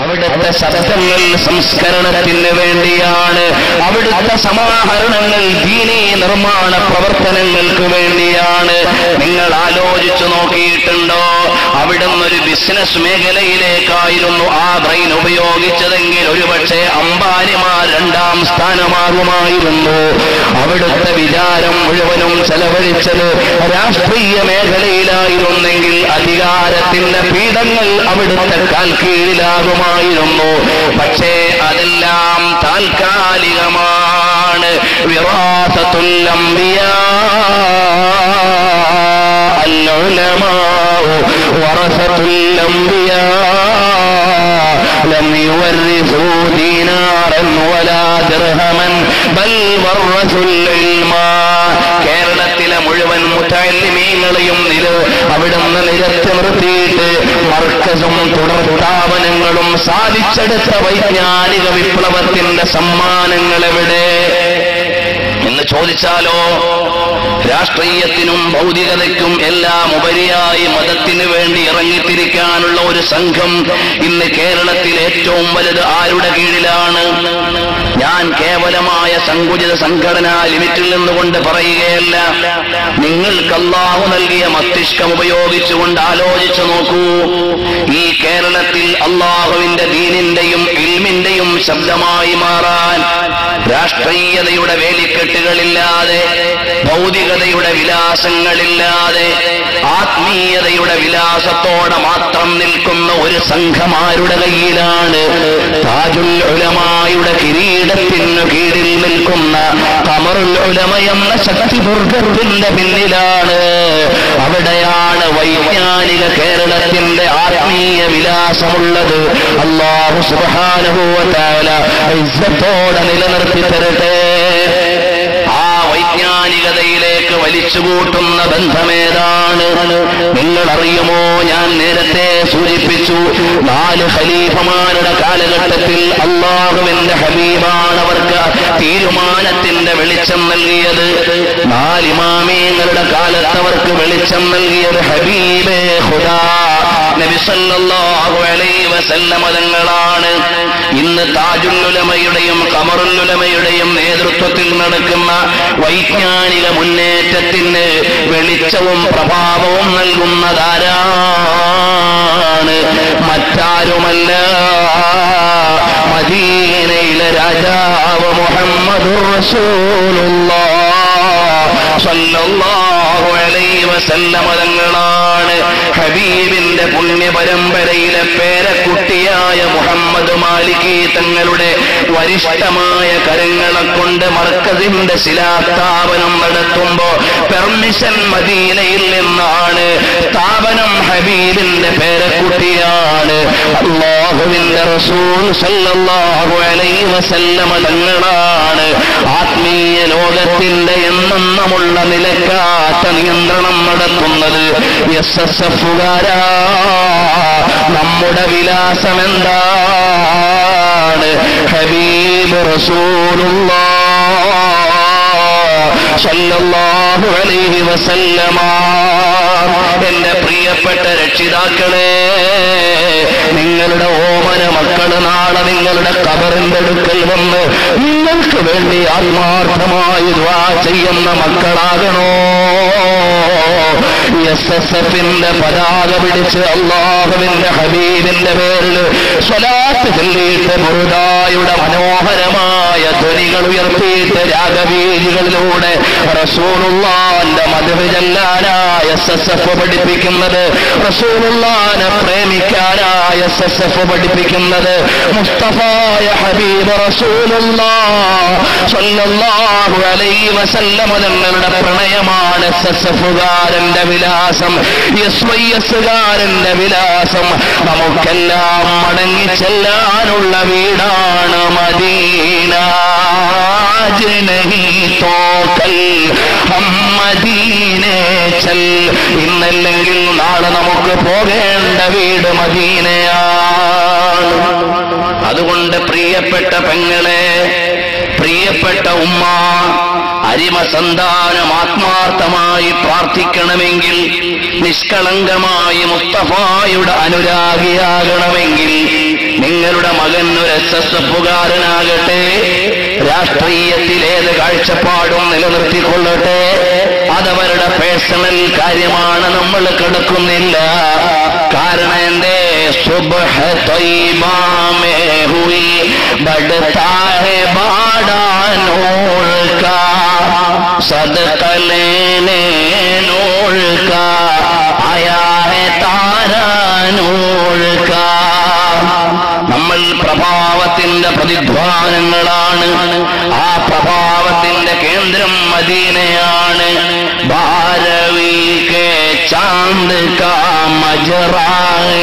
അവിടുത്തെ ശബ്ദങ്ങൾ സംസ്കരണത്തിന് വേണ്ടിയാണ് അവിടുത്തെ സമാഹരണങ്ങൾ ദീനീ നിർമ്മാണ പ്രവർത്തനങ്ങൾക്ക് വേണ്ടിയാണ് നിങ്ങൾ ആലോചിച്ചു നോക്കിയിട്ടുണ്ടോ അവിടുന്ന് ഒരു ബിസിനസ് മേഖലയിലേക്കായിരുന്നു ആ ബ്രെയിൻ ഉപയോഗിച്ചതെങ്കിൽ ഒരുപക്ഷെ അംബാനിമാർ രണ്ടാം സ്ഥാനമാകുമായിരുന്നു അവിടുത്തെ വിചാരം മുഴുവനും ചെലവഴിച്ചത് രാഷ്ട്രീയ മേഖലയിലായിരുന്നെങ്കിൽ അധികാരത്തിന്റെ പീഠങ്ങൾ അവിടുത്തെ കാൽ കീഴിലാകുമായിരുന്നു പക്ഷേ അതെല്ലാം താൽക്കാലികമാണ് വിറാസത്തുല്ലംബിയ العلماء ورثة الأنبياء لم يورثوا دينارا ولا درهما بل ورثوا العلم കേരളത്തിലെ മുഴുവൻ മുത്തല്ലിമീങ്ങളെയും നില അവിടുന്ന് നിരത്തി നിർത്തിയിട്ട് മർക്കസും തുടർ സ്ഥാപനങ്ങളും സാധിച്ചെടുത്ത വൈജ്ഞാനിക വിപ്ലവത്തിന്റെ സമ്മാനങ്ങൾ എവിടെ എന്ന് ചോദിച്ചാലോ രാഷ്ട്രീയത്തിനും ഭൗതികതയ്ക്കും എല്ലാം ഉപരിയായി മതത്തിന് വേണ്ടി ഇറങ്ങിത്തിരിക്കാനുള്ള ഒരു സംഘം ഇന്ന് കേരളത്തിൽ ഏറ്റവും വലുത് ആരുടെ കീഴിലാണ് ഞാൻ കേവലമായ സങ്കുചിത സംഘടനാ ലിമിറ്റിൽ നിന്നുകൊണ്ട് പറയുകയല്ല നിങ്ങൾക്ക് അള്ളാഹു നൽകിയ മസ്തിഷ്കം ഉപയോഗിച്ചുകൊണ്ട് ആലോചിച്ചു നോക്കൂ ഈ കേരളത്തിൽ അള്ളാഹുവിന്റെ ദീനിന്റെയും ഇൽമിന്റെയും ശബ്ദമായി മാറാൻ രാഷ്ട്രീയതയുടെ വേലിക്കെട്ടുകളില്ലാതെ ഭൗതികതയുടെ വിലാസങ്ങളില്ലാതെ ആത്മീയതയുടെ വിലാസത്തോടെ മാത്രം നിൽക്കുന്ന ഒരു സംഘമാരുടെ കയ്യിലാണ് താജുൽ ഉലമായുടെ കിരീടത്തിനു കീഴിൽ നിൽക്കുന്ന കമറുൽ ഉലമ എന്ന ശക്തിദുർഗത്തിന്റെ പിന്നിലാണ് അവിടെയാണ് വൈജ്ഞാനിക കേരളത്തിന്റെ ആത്മീയ വിലാസമുള്ളത് അള്ളാഹു സുബാനുഭൂവത്താല ഇസ്സത്തോടെ നിലനിർത്തി തരട്ടെ ആ വൈജ്ഞാനികതയിലേക്ക് വലിച്ചുകൂട്ടുന്ന ബന്ധമേതാണ് നിങ്ങൾ അറിയുമോ ഞാൻ നേരത്തെ സൂചിപ്പിച്ചു നാല് ഖലീഫമാരുടെ കാലഘട്ടത്തിൽ അള്ളാഹുവിന്റെ ഹബീബാണ് അവർക്ക് തീരുമാനത്തിന്റെ വെളിച്ചം നൽകിയത് നാലിമാമീങ്ങളുടെ കാലത്ത് അവർക്ക് വെളിച്ചം നൽകിയത് ഹബീബേ ഖുദാ നബി സല്ലല്ലാഹു അലൈഹി വസല്ലമ തങ്ങളാണ് ഇന്ന് താജുല്ലുലമയുടെയും കമറുല്ലുലമയുടെയും നേതൃത്വത്തിൽ നടക്കുന്ന വൈജ്ഞാനിക മുന്നേറ്റത്തിന് വെളിച്ചവും പ്രഭാവവും നൽകുന്നതാരാണ് മറ്റാരുമല്ല മദീനയിലെ രാജാവ് മുഹമ്മദുർ റസൂലുള്ളാഹ് സല്ലല്ലാഹു അലൈഹി വസല്ലമ തങ്ങളാണ് ഹബീബിന്റെ പുണ്യ പരമ്പരയിലെ പേരക്കുട്ടിയായ മുഹമ്മദ് മാലികി തങ്ങളുടെ വരിഷ്ഠമായ കരങ്ങളെ കൊണ്ട് മർക്കസിന്റെ ശിലാസ്ഥാപനം നടത്തുമ്പോ പെർമിഷൻ മദീനയിൽ നിന്നാണ് സ്ഥാപനം ഹബീബിന്റെ പേരക്കുട്ടിയാണ് അള്ളാഹുവിന്റെ റസൂൽ സല്ലല്ലാഹു അലൈഹി വസല്ലമ തങ്ങളാണ് ആത്മീയ ലോകത്തിന്റെ എന്നെണ്ണമുള്ള നിലക്കാത്ത നിയന്ത്രണം നടത്തുന്നത് എസ് എസ് എഫുകാരാ നമ്മുടെ വിലാസം എന്താണ് ഹബീബ് റസൂലുള്ള സല്ലല്ലാഹു അലൈഹി വസല്ലമ എന്റെ പ്രിയപ്പെട്ട രക്ഷിതാക്കളെ നിങ്ങളുടെ ഓമന മക്കള് നാളെ നിങ്ങളുടെ കബറിന്റെ അടുക്കൽ വന്ന് നിങ്ങൾക്ക് വേണ്ടി ആത്മാർത്ഥമായി ദ്വാ ചെയ്യുന്ന മക്കളാകണോ എസ് എസ് എഫിന്റെ പതാക പിടിച്ച് അള്ളാഹുവിന്റെ ഹബീബിന്റെ പേരിൽ സ്വലാത്ത് ചൊല്ലിയിട്ട് മുറുതായുടെ മനോഹരമായ ധ്വനികൾ ഉയർത്തിയിട്ട് രാഗവീതികളിലൂടെ റസൂലുള്ളാന്റെ മധുര ചെല്ലാനായ എസ് എസ് എഫ് പഠിപ്പിക്കുന്നത് റസൂലുള്ളാനെ പ്രേമിക്കാനായ എസ് എസ് എഫ് പഠിപ്പിക്കുന്നത് മുസ്തഫായ ഹബീബ് റസൂലുള്ളാഹു അലൈഹി വസല്ലമ തങ്ങളുടെ പ്രണയമാണ് എസ് എസ് എഫുകാരന്റെ വിലാസം എസ് വൈ എസുകാരന്റെ വിലാസം നമുക്കെല്ലാം മടങ്ങി ചെല്ലാനുള്ള വീടാണ് മദീന ജനഹി തോക്കൽ മദീനെ ചൽ ഇന്നല്ലെങ്കിൽ നാളെ നമുക്ക് പോകേണ്ട വീട് മദീനയാണ് അതുകൊണ്ട് പ്രിയപ്പെട്ട പെങ്ങളെ പ്രിയപ്പെട്ട ഉമ്മ അരിമ സന്താനം ആത്മാർത്ഥമായി പ്രാർത്ഥിക്കണമെങ്കിൽ നിഷ്കളങ്കമായി മുസ്തഫായുടെ അനുരാഗിയാകണമെങ്കിൽ നിങ്ങളുടെ മകൻ ഒരു എസ് എസ് എഫുകാരനാകട്ടെ രാഷ്ട്രീയത്തിൽ ഏത് കാഴ്ചപ്പാടും നിലനിർത്തിക്കൊള്ളട്ടെ അതവരുടെ പേഴ്സണൽ കാര്യമാണ് നമ്മൾ കിടക്കുന്നില്ല കാരണം എന്റെ സുബഹ ത്വയ്ബാ മേ ഹുയി ബഡ്താ ഹെ ബാടാ നൂർ കാ സദഖ ലേനെ നൂർ കാ ആയാ ഹെ താരാ നൂർ കാ നമ്മൾ പ്രഭാവത്തിന്റെ പ്രതിധ്വാനങ്ങളാണ് ആ പ്രഭാവത്തിന്റെ കേന്ദ്രം മദീനയാണ് ഭാരവി കെ ചാന്ത് കാ മജറായ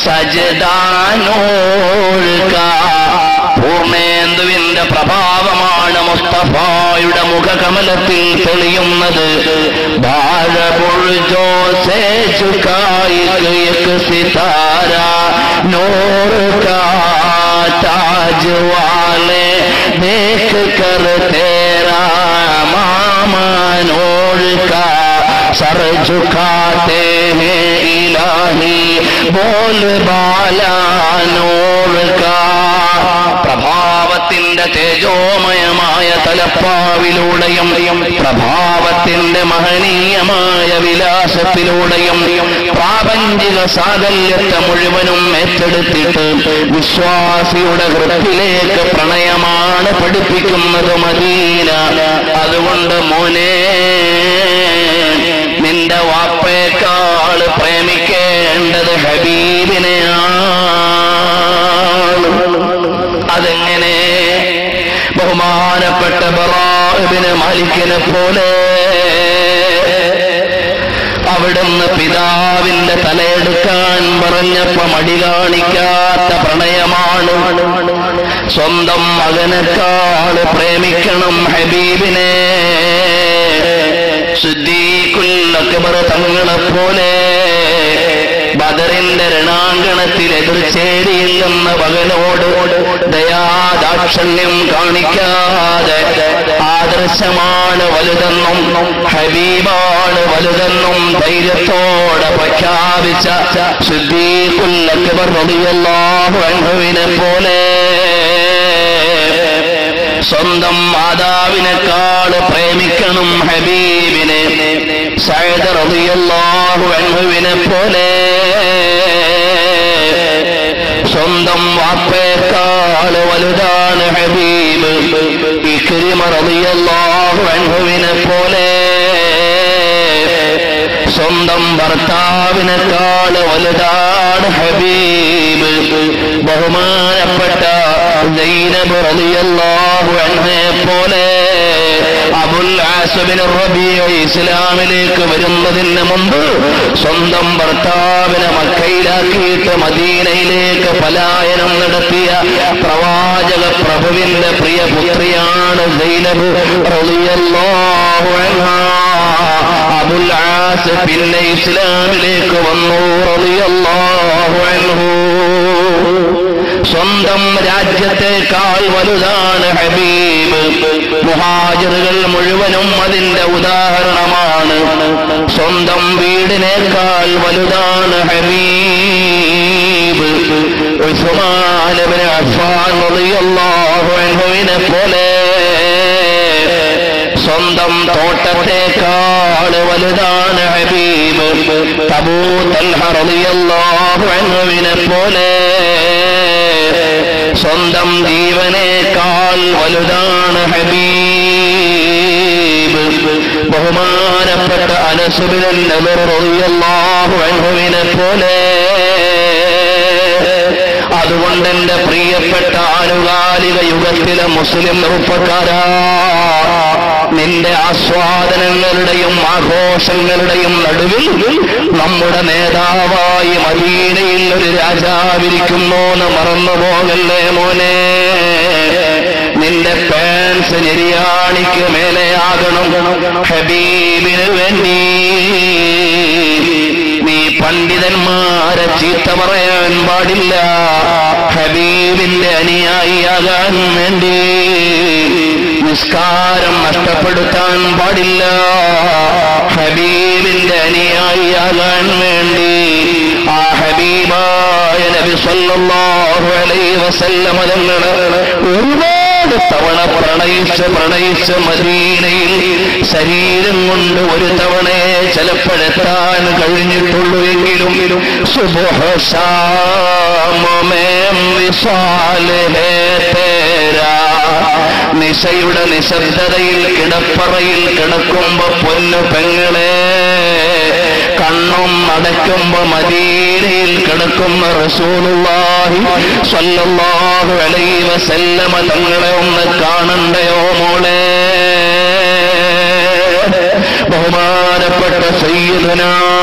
സജദാനോൾ കാ പൂർണേന്ദുവിന്റെ പ്രഭാവമാണ് മുസ്തഫായുടെ മുഖകമലത്തിൽ തെളിയുന്നത് ഭാരപുഴുജോ സേ ചുക്കായി സിതാര नूर का ताज वाले देख कर तेरा मामा नूर का सर झुकाते हैं इलाही बोल बाला नूर का പ്രഭാവത്തിന്റെ തേജോമയമായ തലപ്പാവിലൂടെയും പ്രഭാവത്തിന്റെ മഹനീയമായ വിലാസത്തിലൂടെയും പ്രാപഞ്ചിക സാകല്യത്തെ മുഴുവനും ഏറ്റെടുത്തിട്ട് വിശ്വാസിയുടെ ഹൃത്തിലേക്ക് പ്രണയമാണ് പഠിപ്പിക്കുന്നത് മദീന അതുകൊണ്ട് മോനെ നിന്റെ വാപ്പയേക്കാൾ പ്രേമിക്കേണ്ടത് ഹബീബിനെയാണ് അതെങ്ങനെ ബഹുമാനപ്പെട്ട ബറാബിന് മാലിക്കിനെ പോലെ അവിടുന്ന് പിതാവിന്റെ തലയെടുക്കാൻ പറഞ്ഞപ്പോ മടി കാണിക്കാത്ത പ്രണയമാണ് സ്വന്തം മകനേക്കാൾ പ്രേമിക്കണം ഹബീബിനെ ശുദ്ധീകുല്ലക്ബർ തങ്ങളെ പോലെ ബദറിന്റെ രണാങ്കണത്തിൽ എതിർച്ചേരിയില്ലെന്ന മകനോട് ദയാദാക്ഷണ്യം കാണിക്കാതെ ആദർശമാണ് വലുതെന്നും ഹബീബാണ് വലുതെന്നും ധൈര്യത്തോടെ പ്രഖ്യാപിച്ച ശുദ്ധീകുല്ലക്ബർ റളിയല്ലാഹു അൻഹുവിനെ പോലെ സ്വന്തം മാതാവിനേക്കാൾ പ്രേമിക്കണം ഹബീബിനെ സൈദ് റളിയല്ലാഹു അൻഹുവിനെ പോലെ സ്വന്തം വാപ്പയേക്കാൾ വലുതാണ് ഹബീബ് ഇക്രിമ റളിയല്ലാഹു അൻഹുവിനെ പോലെ സ്വന്തം ഭർത്താവിനേക്കാൾ വലുതാണ് ഹബീബ് ബഹുമാനപ്പെട്ട സൈനബ് റളിയല്ലാഹു അൻഹയെ പോലെ അബുൽ ആസബിൻ റബീഅ ഇസ്ലാമിലേക്ക് വരുന്നതിന് മുമ്പ് സ്വന്തം ഭർത്താവിനെ മക്കയിലാക്കിയിട്ട് മദീനയിലേക്ക് പലായനം നടത്തിയ പ്രവാചക പ്രഭുവിന്റെ പ്രിയ പുത്രിയാണ് സൈനബ് റളിയല്ലാഹു അൻഹാ അബുൽ ആസ് പിന്നെ ഇസ്ലാമിലേക്ക് വന്നു റളിയല്ലാഹു അൻഹു സ്വന്തം രാജ്യത്തെക്കാൾ വലുതാണ് ഹബീബ് മുഹാജിറുകൾ മുഴുവനും അതിന്റെ ഉദാഹരണമാണ് സ്വന്തം വീടിനേക്കാൾ വലുതാണ് ഹബീബ് ഉസ്മാൻ ഇബ്നു അഫ്ഫാൻ റളിയല്ലാഹു അൻഹുവിനെ പോലെ സ്വന്തം തോട്ടത്തെക്കാൾ വലുതാണ് ഹബീബ് തബൂ തൽഹ റളിയല്ലാഹു അൻഹുവിനെ പോലെ സ്വന്തം ജീവനേക്കാൾ വലുതാണ് ഹബീബ് ബഹുമാനപ്പെട്ട അനസുബിൻ നബർ റളിയല്ലാഹു അൻഹുവിനെ പോലെ അതുകൊണ്ട് എന്റെ പ്രിയപ്പെട്ട ആനുകാലിക യുഗത്തിലെ മുസ്ലിം ചെറുപ്പക്കാരാ നിന്റെ ആസ്വാദനങ്ങളുടെയും ആഘോഷങ്ങളുടെയും നടുവിൽ നമ്മുടെ നേതാവായി മദീനയിൽ ഒരു രാജാവിരിക്കുന്നു എന്ന് മറന്നു പോകല്ലേ മോനെ നിന്റെ പാൻസ് നിര്യാണിക്ക് മേലെയാകണം ഹബീബിന് വേണ്ടി നീ പണ്ഡിതന്മാരെ ചീത്ത പറയാൻ പാടില്ല ഹബീബിന്റെ അനുയായിയാകാൻ വേണ്ടി നിസ്കാരം നഷ്ടപ്പെടുത്താൻ പാടില്ല ഹബീബിന്റെ അനുയായിയാകാൻ വേണ്ടി ആ ഹബീബായ നബി സല്ലല്ലാഹു അലൈഹി വസല്ലമ തങ്ങള് ഒരുപാട് തവണ പ്രണയിച്ച് പ്രണയിച്ച് മദീനയിൽ ശരീരം കൊണ്ട് ഒരു തവണയെ ചിലപ്പോഴെത്താൻ കഴിഞ്ഞിട്ടുള്ളൂ എങ്കിലും സുബഹ ശാമമേം വിസാല് ഹേ തേരാ നിശയുടെ നിശബ്ദതയിൽ കിടപ്പറയിൽ കിടക്കുമ്പോ പൊന്നു പെങ്ങളെ കണ്ണും അടയ്ക്കുമ്പോ മദീനയിൽ കിടക്കുന്ന റസൂലുള്ളാഹി സ്വല്ലല്ലാഹു അലൈഹി വസല്ലമ തങ്ങളെ ഒന്ന് കാണണ്ടയോ മോളെ ബഹുമാനപ്പെട്ട സയ്യിദുന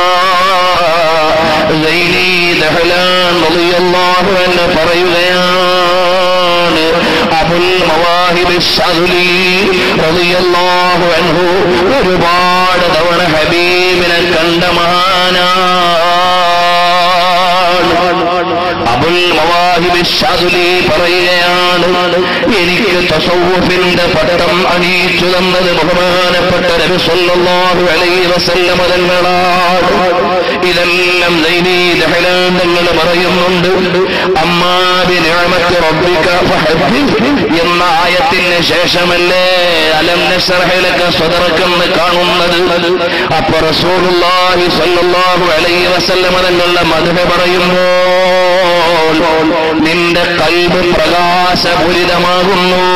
സൈനി ദഹ്ലാൻ റളിയല്ലാഹു അൻഹു പറയുകയാണ് അബുൽ മവാഹിബ് ശദ്ലി റളിയല്ലാഹു അൻഹു ഒരുപാട് തവണ ഹബീബിനെ കണ്ട മഹാനാണ് അബുൽ മവാഹിബ് ശദ്ലി പറയുകയാണ് എനിക്ക് തസവ്വുഫിന്റെ പട്ടം അണിയിച്ചു തന്നത് ബഹുമാനപ്പെട്ട നബി സല്ലല്ലാഹു അലൈഹി വസല്ലമ തങ്ങളാണ് ഇതെല്ലാം ദൈനീ ദഹലാൻ തങ്ങൾ പറയുന്നുണ്ട് അമ്മാബി നിഅമത്തി റബ്ബിക ഫഹദ്ദിസ് എന്ന ആയത്തിന് ശേഷമല്ലേ അലം നശ്റഹലക സ്വദറക്കെന്ന് കാണുന്നത് അപ്പൊ റസൂലുള്ളാഹി സ്വല്ലല്ലാഹു അലൈഹി വസല്ലമ തങ്ങളുടെ മധുര പറയുമ്പോൾ നിന്റെ കൽബ് പ്രകാശപൂരിതമാകുന്നു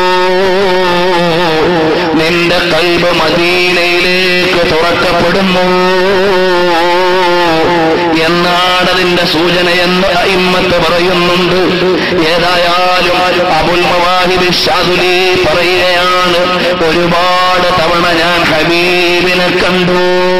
നിന്റെ കൽബ് മദീനയിലേക്ക് തുറക്കപ്പെടുന്നു എന്നാണ് അതിന്റെ സൂചന എന്ന് ഇമ്മത്ത് പറയുന്നുണ്ട് ഏതായാലും അബുൽ മവാഹിബ് ഷാദുലി പറയുകയാണ് ഒരുപാട് തവണ ഞാൻ ഹബീബിനെ കണ്ടു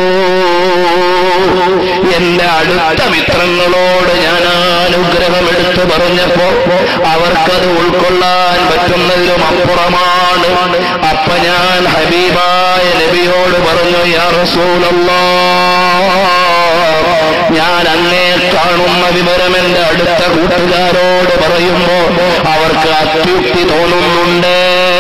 എന്റെ അടുത്ത മിത്രങ്ങളോട് ഞാൻ അനുഗ്രഹം എടുത്തു പറഞ്ഞപ്പോ അവർക്കത് ഉൾക്കൊള്ളാൻ പറ്റുന്നതിലും അപ്പുറമാണ് അപ്പൊ ഞാൻ ഹബീബായ നബിയോട് പറഞ്ഞു യാ റസൂലല്ലാ ഞാൻ അങ്ങേ കാണുന്ന വിവരം എന്റെ അടുത്ത കൂട്ടുകാരോട് പറയുമ്പോ അവർക്ക് അത്യുക്തി തോന്നുന്നുണ്ട്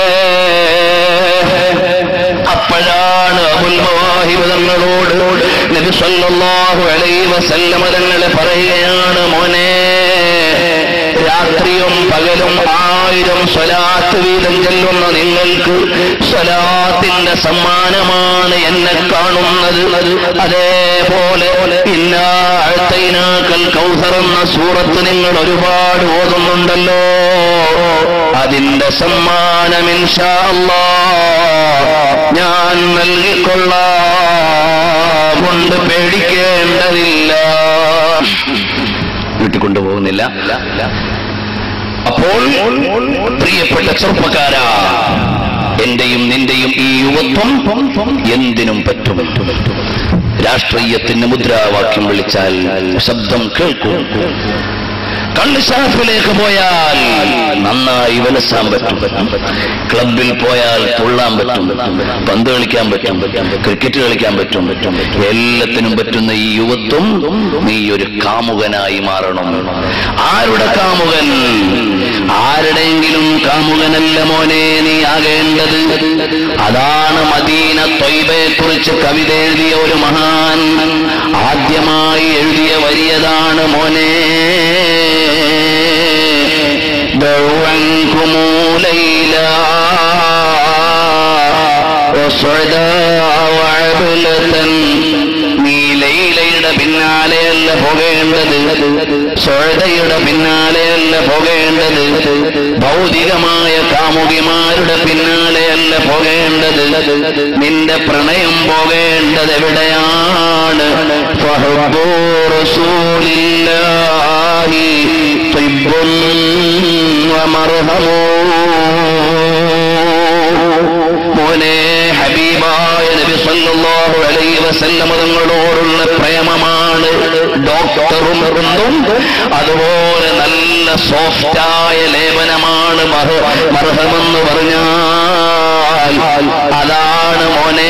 അപ്പോഴാണ് അബുൽ മവാഹിബ് തങ്ങളോട് നബി സല്ലല്ലാഹു അലൈഹി വസല്ലമ തങ്ങളെ പറയുകയാണ് മോനെ രാത്രിയും പകലും ആയിരം സ്വലാത്ത് വീതം ചെല്ലുന്ന നിങ്ങൾക്ക് സ്വലാത്തിന്റെ സമ്മാനമാണ് എന്നെ കാണുന്നത് അതേപോലെ ഇന്നാഴ്ത്തൈനാക്കൽ കൗസർ എന്ന സൂറത്ത് നിങ്ങൾ ഒരുപാട് ഓതുന്നുണ്ടല്ലോ അതിന്റെ സമ്മാനം ഇൻഷാ അല്ലാ ഞാൻ നൽകിക്കൊള്ളാം കൊണ്ട് പേടിക്കേണ്ടതില്ല വീട്ടിൽ കൊണ്ടുപോകുന്നില്ല അപ്പോൾ പ്രിയപ്പെട്ട ചെറുപ്പക്കാരാ എന്റെയും നിന്റെയും ഈ യുവത്വം എന്തിനും പറ്റും രാഷ്ട്രീയത്തിന് മുദ്രാവാക്യം വിളിച്ചാൽ ശബ്ദം കേൾക്കും കള്ള് ഷാഫിലേക്ക് പോയാൽ നന്നായി വിലസാൻ പറ്റും ക്ലബിൽ പോയാൽ തുള്ളാൻ പറ്റും പന്ത് കളിക്കാൻ പറ്റും ക്രിക്കറ്റ് കളിക്കാൻ പറ്റും എല്ലാത്തിനും പറ്റുന്ന ഈ യുവത്വം നീ ഒരു കാമുകനായി മാറണം ആരുടെ കാമുകൻ ആരുടെയെങ്കിലും കാമുകനല്ല മോനെ നീ ആകേണ്ടത് അതാണ് മദീന ത്വയ്ബയെ കുറിച്ച് കവിത എഴുതിയ ഒരു മഹാൻ ആദ്യമായി എഴുതിയ വലിയതാണ് മോനെ دعوا عنكم ليلا وصعدا وعبلة നീ ലൈലയുടെ പിന്നാലെയല്ല പോകേണ്ടത് സ്വഴതയുടെ പിന്നാലെയല്ല പോകേണ്ടത് ഭൗതികമായ കാമുകിമാരുടെ പിന്നാലെയല്ല പോകേണ്ടത് നിന്റെ പ്രണയം പോകേണ്ടത് എവിടെയാണ് ഫഹബ്ബു റസൂലില്ലാഹി തിബ്ബുൻ വമർഹമൂ മോനെ ഹബീബായ നബി സല്ലല്ലാഹു അലൈഹി വസല്ലമ തങ്ങളോടുള്ള പ്രേമമാണ് ഡോക്ടറും മരുന്നും അതുപോലെ നല്ല സോഫ്റ്റായ ലേപനമാണ് മർഹ- മർഹമെന്ന് പറഞ്ഞാൽ അതാണ് മോനെ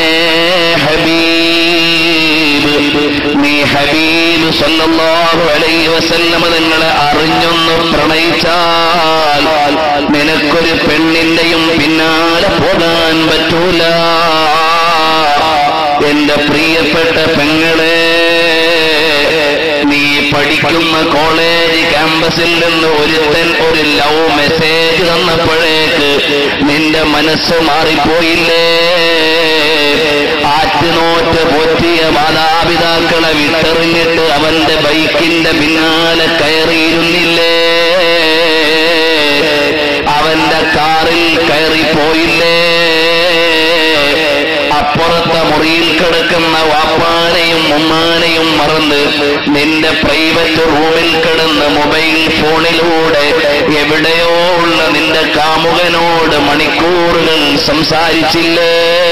ഹബീബ് നീ ഹബീബ് സല്ലല്ലാഹു അലൈഹി വസല്ലമ തങ്ങളെ അറിഞ്ഞൊന്ന് പ്രണയിച്ചാൽ നിനക്കൊരു പെണ്ണിന്റെയും പിന്നാലെ പോകാൻ പറ്റൂല എന്റെ പ്രിയപ്പെട്ട പെങ്ങളെ നീ പഠി പഠിക്കുന്ന കോളേജ് ക്യാമ്പസിൽ നിന്ന് ഒരുത്തൻ ഒരു ലവ് മെസ്സേജ് തന്നപ്പോഴേക്ക് നിന്റെ മനസ്സ് മാറിപ്പോയില്ലേ ആറ്റുനോറ്റ് പോറ്റിയ മാതാപിതാക്കളെ വിട്ടെറിഞ്ഞിട്ട് അവന്റെ ബൈക്കിന്റെ പിന്നാലെ കയറിയിരുന്നില്ലേ അവന്റെ കാറിൽ കയറിപ്പോയില്ലേ അപ്പുറത്തെ മുറിയിൽ കിടക്കുന്ന വാപ്പാനെയും ഉമ്മാനെയും മറന്ന് നിന്റെ പ്രൈവറ്റ് റൂമിൽ കിടന്ന് മൊബൈൽ ഫോണിലൂടെ എവിടെയോ ഉള്ള നിന്റെ കാമുകനോട് മണിക്കൂറുകൾ സംസാരിച്ചില്ലേ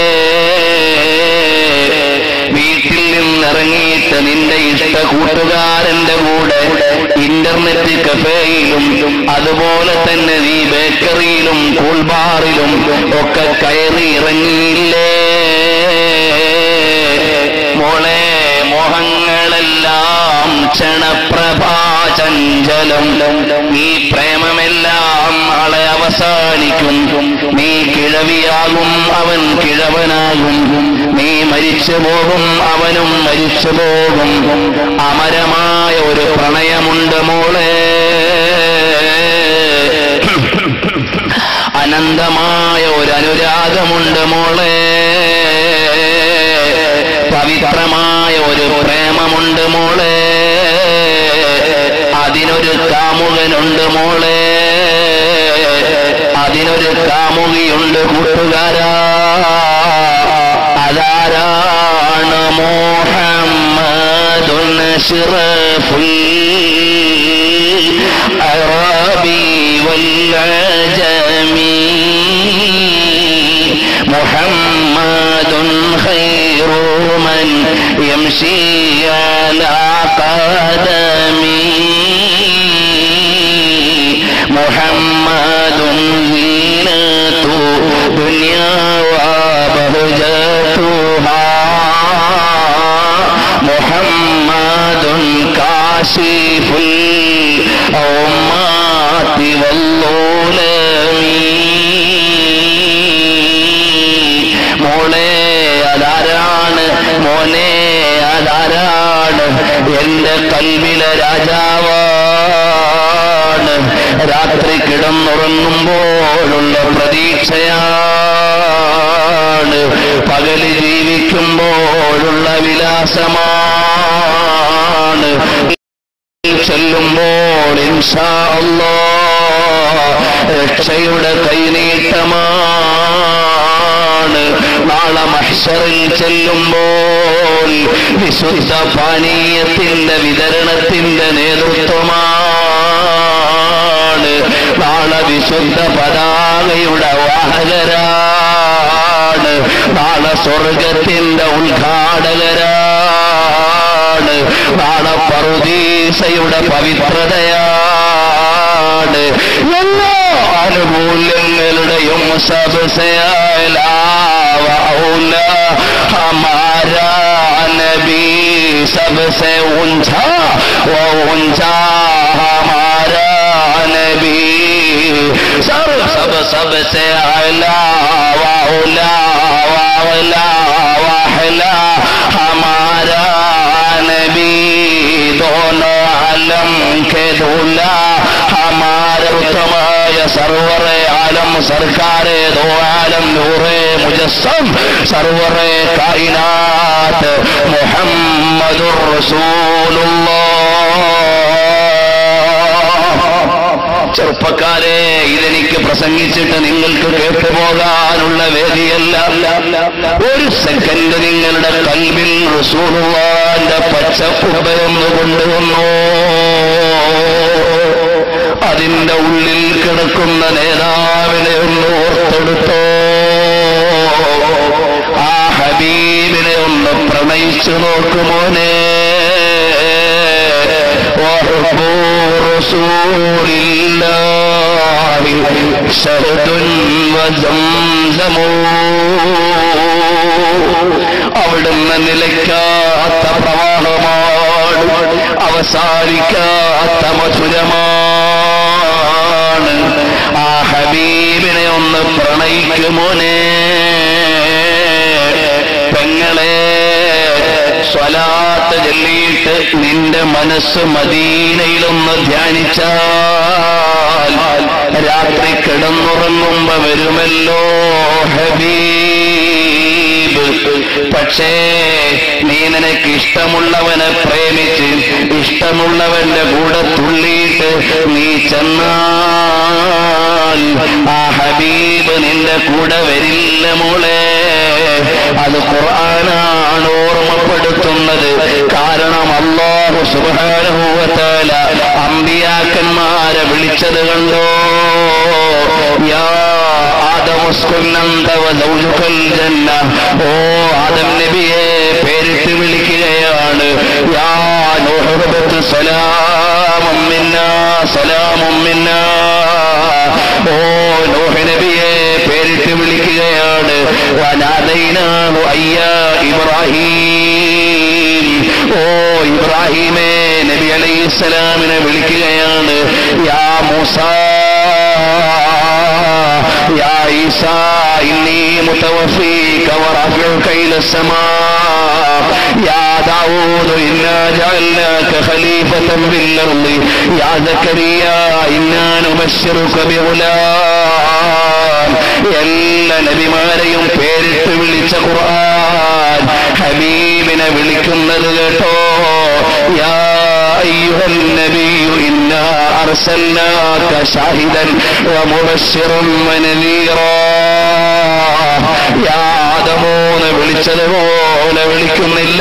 വീട്ടിൽ നിന്നിറങ്ങിയിട്ട് നിന്റെ ഇഷ്ട കൂട്ടുകാരന്റെ കൂടെ ഇന്റർനെറ്റ് കഫേയിലും അതുപോലെ തന്നെ നീ ബേക്കറിയിലും കൂൾബാറിലും ഒക്കെ കയറി ഇറങ്ങിയില്ലേ മോളെ മോഹങ്ങളെല്ലാം ക്ഷണപ്രഭാചഞ്ചലം ഈ പ്രേമമെല്ലാം നാളെ അവസാനിക്കും നീ കിഴവിയാകും അവൻ കിഴവനാകും നീ മരിച്ചു പോകും അവനും മരിച്ചു പോകും അമരമായ ഒരു പ്രണയമുണ്ട് മോളെ അനന്തമായ ഒരു അനുരാഗമുണ്ട് മോളെ പവിത്രമായ ഒരു പ്രേമമുണ്ട് മോളെ അതിനൊരു കാമുകനുണ്ട് മോളെ അതിനൊരു കാമുകിയുണ്ട് കൂട്ടുകാരാ അതാരാണ് മോഹമ്മദുൻ അഷ്റഫുൽ അറബി والعجمي محمد خير من يمشي على قدمي محمد زينة دنيا وبهجتها محمد كاشف الأمات والظلم മോളെ അതാരാണ് മോനെ അതാരാണ് എന്റെ കൽവിലെ രാജാവാണ് രാത്രി കിടന്നുറങ്ങുമ്പോഴുള്ള പ്രതീക്ഷയാണ് പകല് ജീവിക്കുമ്പോഴുള്ള വിലാസമാണ് ചെല്ലുമ്പോൾ ഇൻഷാ അല്ലാഹ് രക്ഷയുടെ കൈനീട്ടമാണ് നാളെ മഹ്ഷറിൽ ചെല്ലുമ്പോൾ വിശുദ്ധ പാനീയത്തിന്റെ വിതരണത്തിന്റെ നേതൃത്വമാണ് നാളെ വിശുദ്ധ പതാകയുടെ വാഹകരാണ് നാളെ സ്വർഗത്തിന്റെ ഉദ്ഘാടകരാണ് നാളെ പറുദീസയുടെ പവിത്രതയാണ് എല്ലാ ആനുകൂല്യങ്ങളുടെയും സബസയാല ഹമാരാ നബി सबसे ऊंचा वो ऊंचा हमारा नबी सब सब सबसे अला वाउला वावला वाहला हमारा नबी दोनों आलम के दूल्हा हमारे उत्तमाയ സർവറെ ആലം സർക്കാരെ ദോ ആലം നൂറെ മുജസ്സം സർവറെ കായിനാത്ത് മുഹമ്മദുർ റസൂലുള്ളാഹ് ചെറുപ്പക്കാരെ ഇതെനിക്ക് പ്രസംഗിച്ചിട്ട് നിങ്ങൾക്ക് കേട്ടുപോകാനുള്ള വേദിയല്ല ഒരു സെക്കൻഡ് നിങ്ങളുടെ കൽവിൽ റസൂലുള്ളാന്റെ പച്ചപ്പുബയൊന്ന് കൊണ്ടുവന്നു അതിന്റെ ഉള്ളിൽ കിടക്കുന്ന നേതാവിനെ ഒന്ന് ഓർത്തെടുത്തോ ആ ഹബീബിനെ ഒന്ന് പ്രണയിച്ചു നോക്കുമോനെ وحب رسول الله شهد وزمزم അവിടുന്ന് നിലയ്ക്കാത്ത പ്രവാഹമാണ് അവസാനിക്കാത്ത മധുരമാണ് ആ ഹബീബിനെ ഒന്ന് പ്രണയിക്കുമോനെ പെങ്ങളെ സ്വലാത്ത് ചൊല്ലിയിട്ട് നിന്റെ മനസ്സ് മദീനയിലൊന്ന് ധ്യാനിച്ചാൽ രാത്രി കിടന്നുറങ്ങുമ്പോ വരുമല്ലോ ഹബീബ് പക്ഷേ നീ നിനക്ക് ഇഷ്ടമുള്ളവനെ പ്രേമിച്ച് ഇഷ്ടമുള്ളവന്റെ കൂടെ തുള്ളിയിട്ട് നീ ചെന്നാൽ ആ ഹബീബ് നിന്റെ കൂടെ വരില്ല മോളെ അത് ഖുർആനാണ് ഓർമ്മപ്പെടുത്തുന്നത് കാരണം അള്ളാഹു സുബാനുഭവത്താല അമ്പിയാക്കന്മാരെ വിളിച്ചത് കണ്ടോ യാ ആദമുസ്കുന്നന്തവ ദൗജുക്കൽ ജന്ന ഓ ആദം നബിയെ പേരിട്ട് വിളിക്കുകയാണ് യാ നൂഹുബത്ത് സലാമും മിന്ന സലാമും മിന്ന ഓ നൂഹ് നബിയെ പേരിട്ട് വിളിക്കുകയാണ് വനാദൈനാഹു അയ്യ ഇബ്രാഹിം ഓ ഇബ്രാഹിമേ നബി അലൈഹിസ്സലാമിനെ വിളിക്കുകയാണ് യാ മൂസ يا عيسى إني متوفيك ورافعك إلى السماء يا داود إنا جعلناك خليفة في الأرض يا زكريا إنا نبشرك بغلام എല്ലാ നബിമാരെയും പേരിട്ട് വിളിച്ച ഖുർആൻ ഹബീബിനെ വിളിക്കുന്നത് കേട്ടോ യാ أيها النبي إنا أرسلناك شاهدا ومبشرا ونذيرا يا ആദമോന്ന് വിളിച്ചതുപോലെ വിളിക്കുന്നില്ല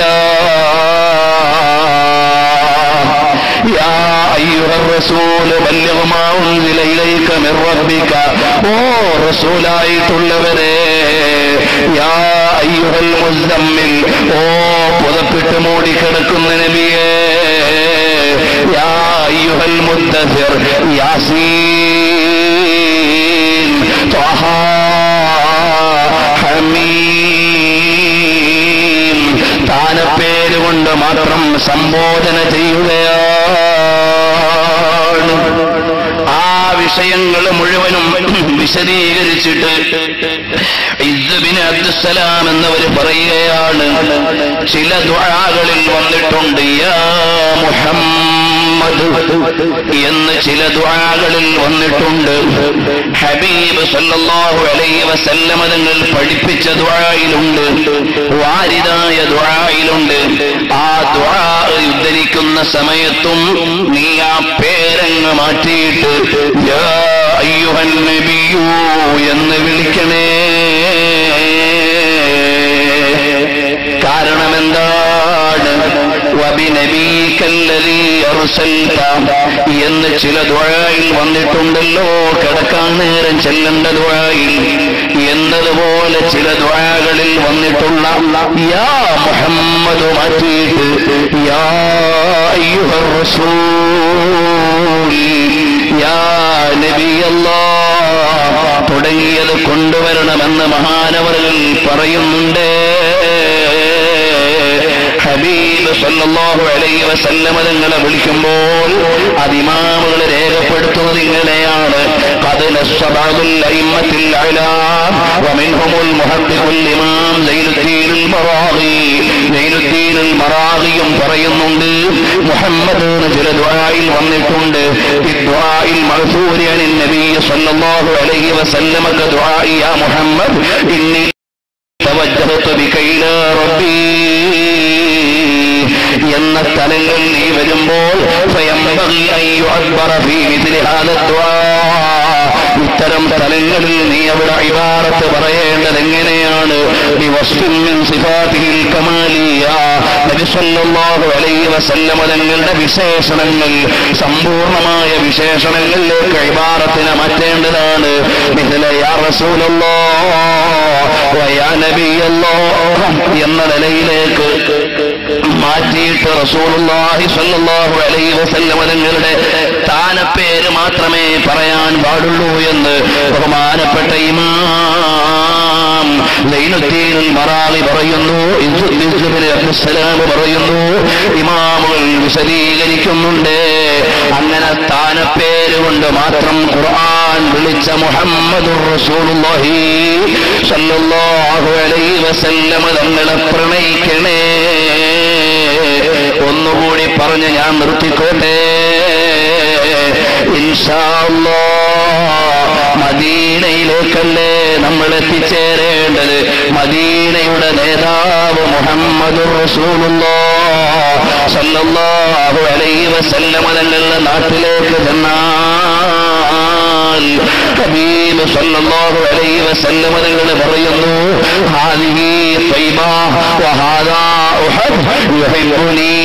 يا أيها الرسول بلغ ما أنزل إليك من ربك ഓ റസൂലായിട്ടുള്ളവരെ യാ അയ്യുഹൽ മുസമ്മിൽ ഓ പുതപ്പിട്ട് മൂടിക്കിടക്കുന്ന നബിയേ യാ അയ്യുഹൽ മുദ്ദസിർ യാസീൻ ത്വഹ ഹമീം താനപ്പേര് കൊണ്ട് മാത്രം സംബോധന ചെയ്യുകയാണ് ആ വിഷയങ്ങൾ മുഴുവനും വിശദീകരിച്ചിട്ട് ഇദ്ബിന് അബ്ദുസലാം എന്നവർ പറയുകയാണ് ചില ദുആകളിൽ വന്നിട്ടുണ്ട് യാ മുഹമ്മദ് എന്ന് ചില ദുആകളിൽ വന്നിട്ടുണ്ട് ഹബീബ് സല്ലല്ലാഹു അലൈഹി വസല്ലമ തങ്ങൾ പഠിപ്പിച്ച ദുആയിലുണ്ട് വാരിദായ ദുആയിലുണ്ട് ആ ദുആ ഉദ്ധരിക്കുന്ന സമയത്തും നീ ആ പേരങ്ങ് മാറ്റിയിട്ട് യാ അയ്യുഹൻ നബിയു എന്ന് വിളിക്കണേ കാരണം എന്താണ് വബിനബീക്കല്ലദീ അർസൽത എന്ന് ചില ദുആയിൽ വന്നിട്ടുണ്ടല്ലോ കിടക്കാൻ നേരം ചെല്ലേണ്ട ദുആയിൽ എന്നതുപോലെ ചില ദുആകളിൽ വന്നിട്ടുള്ള യാ മുഹമ്മദ് മാറ്റിയിട്ട് യാ അയ്യുഹർ റസൂൽ യാ നബിയല്ലാഹ് തുടങ്ങിയത് കൊണ്ടുവരണമെന്ന് മഹാനവറുകൾ പറയുന്നുണ്ട് ഹബീബ് സല്ലല്ലാഹു അലൈഹി വസല്ലമ തങ്ങളെ വിളിക്കുമ്പോൾ അതിമാമുകൾ രേഖപ്പെടുത്തുന്നത് ഇങ്ങനെയാണ് قد نص بعض الأئمة الأعلام ومنهم المحقق الإمام زين الدين المراغي زين الدين المراغിയും പറയുന്നുണ്ട് മുഹമ്മദ് എന്ന് ചില ദുആയിൽ വന്നിട്ടുണ്ട് ദുആയിൽ മഅ്സൂരി അൻ നബി സല്ലല്ലാഹു അലൈഹി വസല്ലമ ദുആ യാ മുഹമ്മദ് ഇന്നി توجهت بك إلى ربي എന്ന സ്ഥലങ്ങൾ നീ വരുമ്പോൾ فينبغي أن يعبر في مثل هذا الدعاء ഇത്തരം സ്ഥലങ്ങളിൽ നീ അവിടെ ഇബാറത്ത് പറയേണ്ടത് എങ്ങനെയാണ് ബിവസ്ഫിൻ മിൻ സിഫാത്തിഹിൽ കമാലിയ നബി സല്ലല്ലാഹു അലൈഹി വസല്ലമ തങ്ങളുടെ വിശേഷണങ്ങൾ സമ്പൂർണമായ വിശേഷണങ്ങളിലേക്ക് ഇബാറത്തിനെ മാറ്റേണ്ടതാണ് മിഥില യാ റസൂലല്ലാഹ് വയാ നബിയല്ലാഹ് എന്ന നിലയിലേക്ക് മാറ്റിയിട്ട് റസൂലുള്ളാഹി സ്വല്ലല്ലാഹു അലൈഹി വസല്ലമ തങ്ങളുടെ സ്ഥാനപ്പേര് മാത്രമേ പറയാൻ പാടുള്ളൂ എന്ന് ബഹുമാനപ്പെട്ട ഇമാം ലൈനുദ്ദീൻ മറാളി പറയുന്നു ഇസുദ്ദീൻ അബ്ദുസ്സലാം പറയുന്നു ഇമാമുകൾ വിശദീകരിക്കുന്നുണ്ട് അങ്ങനെ സ്ഥാനപ്പേര് കൊണ്ട് മാത്രം ഖുർആൻ വിളിച്ച മുഹമ്മദുർ റസൂലുള്ളാഹി സ്വല്ലല്ലാഹു അലൈഹി വസല്ലമ തങ്ങളെ പ്രണയിക്കണേ ഒന്നുകൂടി പറഞ്ഞ് ഞാൻ നിർത്തിക്കോട്ടെ ഇൻഷാ അല്ലാഹ് മദീനയിലേക്കല്ലേ നമ്മൾ എത്തിച്ചേരേണ്ടത് മദീനയുടെ നേതാവ് മുഹമ്മദ് സല്ലല്ലാഹു അലൈഹി വസല്ലമ തങ്ങളുടെ നാട്ടിലേക്ക് ചെന്നാൽ ഹബീബ് സല്ലല്ലാഹു അലൈഹി വസല്ലമ തങ്ങൾ പറയുന്നു ഹാദിഹി ത്വയ്ബ വഹാദാ ഉഹദ് യുഹിബ്ബുനി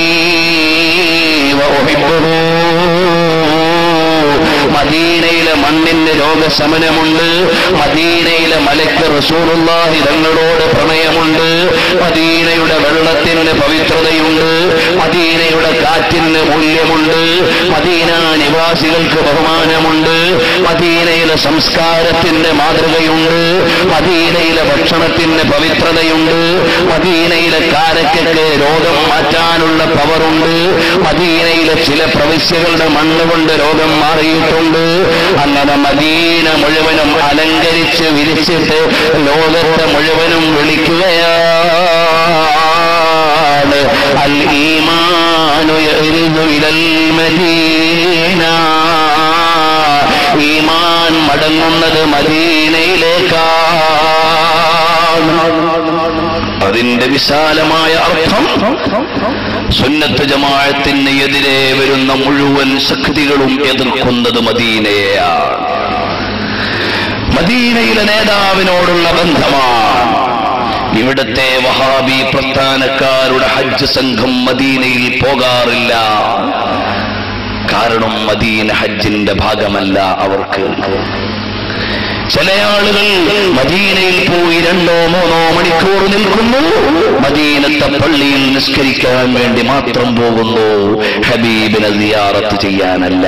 വഉഹിബ്ബുഹു മദീനയിലെ മണ്ണിന് രോഗശമനമുണ്ട് മദീനയിലെ മലക്ക് റസൂലുള്ളാഹി തങ്ങളോട് പ്രണയമുണ്ട് മദീനയുടെ വെള്ളത്തിന് പവിത്രതയുണ്ട് മദീനയുടെ കാറ്റിന് മൂല്യമുണ്ട് മദീന നിവാസികൾക്ക് ബഹുമാനമുണ്ട് മദീനയിലെ സംസ്കാരത്തിന്റെ മാതൃകയുണ്ട് മദീനയിലെ ഭക്ഷണത്തിന് പവിത്രതയുണ്ട് മദീനയിലെ കാരക്കൊക്കെ രോഗം മാറ്റാനുള്ള പവറുണ്ട് മദീനയിലെ ചില പ്രവിശ്യകളുടെ മണ്ണ് കൊണ്ട് രോഗം മാറിയിട്ടുണ്ട് അങ്ങനെ മദീന മുഴുവനും അലങ്കരിച്ച് വിരിച്ചിട്ട് ലോകത്തെ മുഴുവനും വിളിക്കുകയാണ് അൽ ഈമാനു യഅ്രിദു ഇലൽ മദീന ഈമാൻ മടങ്ങുന്നത് മദീനയിലേക്കാണ് അതിന്റെ വിശാലമായ അർത്ഥം സുന്നത്ത് ജമാഅത്തിന് എതിരെ വരുന്ന മുഴുവൻ ശക്തികളും എതിർക്കുന്നത് മദീനയെയാണ് മദീനയിലെ നേതാവിനോടുള്ള ബന്ധമാണ് ഇവിടുത്തെ വഹാബി പ്രസ്ഥാനക്കാരുടെ ഹജ്ജ് സംഘം മദീനയിൽ പോകാറില്ല കാരണം മദീന ഹജ്ജിന്റെ ഭാഗമല്ല അവർക്ക് ചില ആളുകൾ മദീനയിൽ പോയി രണ്ടോ മൂന്നോ മണിക്കൂർ നിൽക്കുന്നു മദീനത്തെ പള്ളിയിൽ നിസ്കരിക്കാൻ വേണ്ടി മാത്രം പോകുന്നു ഹബീബിനെ സിയാറത്ത് ചെയ്യാനല്ല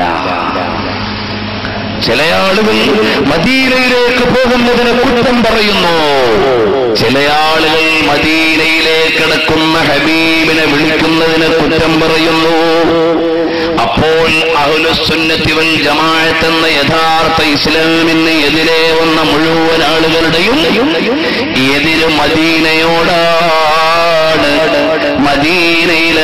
ചില ആളുകൾ മദീനയിലേക്ക് പോകുന്നതിന് കുറ്റം പറയുന്നു ചില ആളുകൾ മദീനയിലേക്ക് കിടക്കുന്ന ഹബീബിനെ വിളിക്കുന്നതിന് കുറ്റം പറയുന്നു അപ്പോൾ അഹുലുസുന്നത്തി വൽ ജമാഅത്ത് എന്ന യഥാർത്ഥ ഇസ്ലാമിന് എതിരെ വന്ന മുഴുവൻ ആളുകളുടെയും എതിര് മദീനയോടാണ് മദീനയിലെ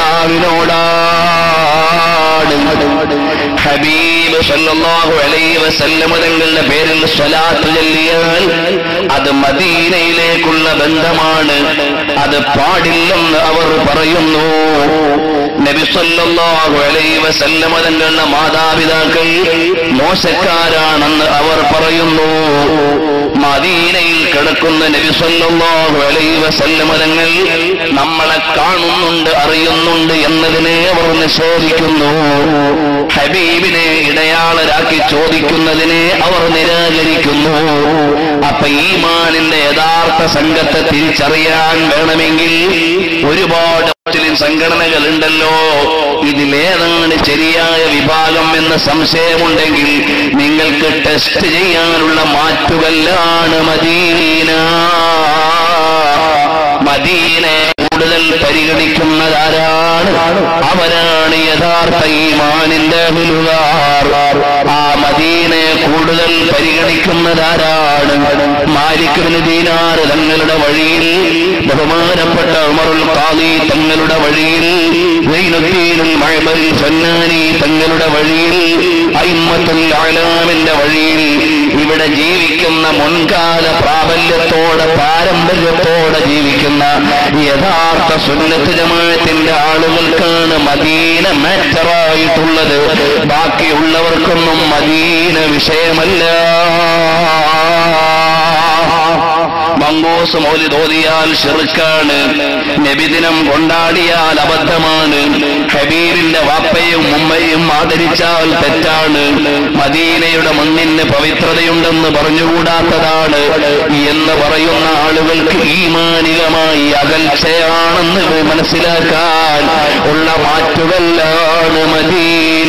നേതാവിനോടാണ് ഹബീബ് സല്ലല്ലാഹു അലൈഹി വസല്ലമ തങ്ങളുടെ പേരിൽ സ്വലാത്ത് ചൊല്ലിയാൽ അത് മദീനയിലേക്കുള്ള ബന്ധമാണ് അത് പാടില്ലെന്ന് അവർ പറയുന്നു നബി സല്ലല്ലാഹു അലൈഹി വസല്ലമ തങ്ങളുടെ മാതാപിതാക്കൾ മോശക്കാരാണെന്ന് അവർ പറയുന്നു മദീനയിൽ കിടക്കുന്ന നബി സല്ലല്ലാഹു അലൈഹി വസല്ലമ തങ്ങൾ നമ്മളെ കാണുന്നുണ്ട് അറിയുന്നുണ്ട് എന്നതിനെ അവർ നിഷേധിക്കുന്നു ഹബീബിനെ ഇടയാളരാക്കി ചോദിക്കുന്നതിനെ അവർ നിരാകരിക്കുന്നു അപ്പൊ ഈമാനിന്റെ യഥാർത്ഥ സംഘത്തെ തിരിച്ചറിയാൻ വേണമെങ്കിൽ ഒരുപാട് മുസ്ലിം സംഘടനകൾ ഉണ്ടല്ലോ ഇതിലേതാണ് ശരിയായ വിഭാഗം എന്ന് സംശയമുണ്ടെങ്കിൽ നിങ്ങൾക്ക് ടെസ്റ്റ് ചെയ്യാനുള്ള മാറ്റുകല്ലാണ് മദീന മദീനെ കൂടുതൽ പരിഗണിക്കുന്നതാരാണ് അവരാണ് യഥാർത്ഥ ഈമാനിന്റെ അഹിലുകാർ ആ മദീനെ കൂടുതൽ പരിഗണിക്കുന്നതാരാണ് മാലിക്കിന് ദീനാറ് തങ്ങളുടെ വഴിയിൽ ബഹുമാനപ്പെട്ട ഉമറുൽ ഖാദി തങ്ങളുടെ വഴിയിൽ സൈനുദ്ദീനുൽ മഅബരി സന്നാനി തങ്ങളുടെ വഴിയിൽ അയിമ്മത്തുൽ അലാമിന്റെ വഴിയിൽ ഇവിടെ ജീവിക്കുന്ന മുൻകാല പ്രാബല്യത്തോടെ പാരമ്പര്യത്തോടെ ജീവിക്കുന്ന യഥാർത്ഥ സുന്നത്ത് ജമാഅത്തിന്റെ ആളുകൾക്കാണ് മദീന മാറ്ററായിട്ടുള്ളത് ബാക്കിയുള്ളവർക്കൊന്നും മദീന വിഷയമല്ല മങ്കോസ് മൗലി തോതിയാൽ ഷിർക്കാണ് നബിദിനം കൊണ്ടാടിയാൽ അബദ്ധമാണ് ഹബീബിന്റെ വാപ്പയും ഉമ്മയും ആദരിച്ചാൽ തെറ്റാണ് മദീനയുടെ മണ്ണിന് പവിത്രതയുണ്ടെന്ന് പറഞ്ഞുകൂടാത്തതാണ് എന്ന് പറയുന്ന ആളുകൾക്ക് ഈമാനികമായി അകൽച്ചയാണെന്ന് മനസ്സിലാക്കാൻ ഉള്ള മാറ്റുകല്ലാണ് മദീന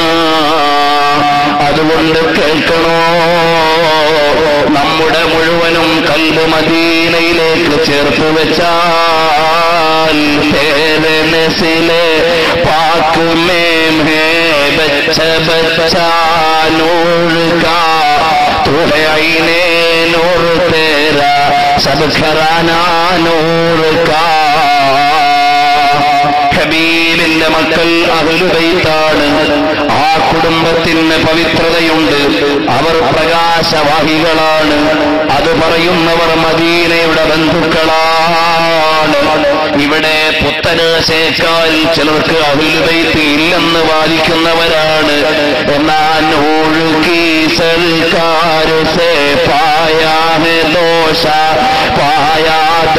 അതുകൊണ്ട് കേൾക്കണോ നമ്മുടെ മുഴുവനും കൽബ് മദീനയിലേക്ക് ചേർത്ത് വെച്ചാൽ തേരെ നസിലെ പാക്ക് മേം ഹേ ബച്ച ബച്ചാ നൂർ കാ तू है आईने नूर तेरा सब घराना नूर का ഹബീബിന്റെ മക്കൾ അഹുലുബൈത്താണ് ആ കുടുംബത്തിന് പവിത്രതയുണ്ട് അവർ പ്രകാശവാഹികളാണ് അത് പറയുന്നവർ മദീനയുടെ ബന്ധുക്കളാണ് ഇവിടെ പുത്തനാശേക്കാൽ ചിലർക്ക് അഹുലുബൈത്ത് ഇല്ലെന്ന് വാദിക്കുന്നവരാണ് എന്നാൽ ഒഴുകി സർക്കാർ സേ പായാ ഹെ ദോഷ പായാ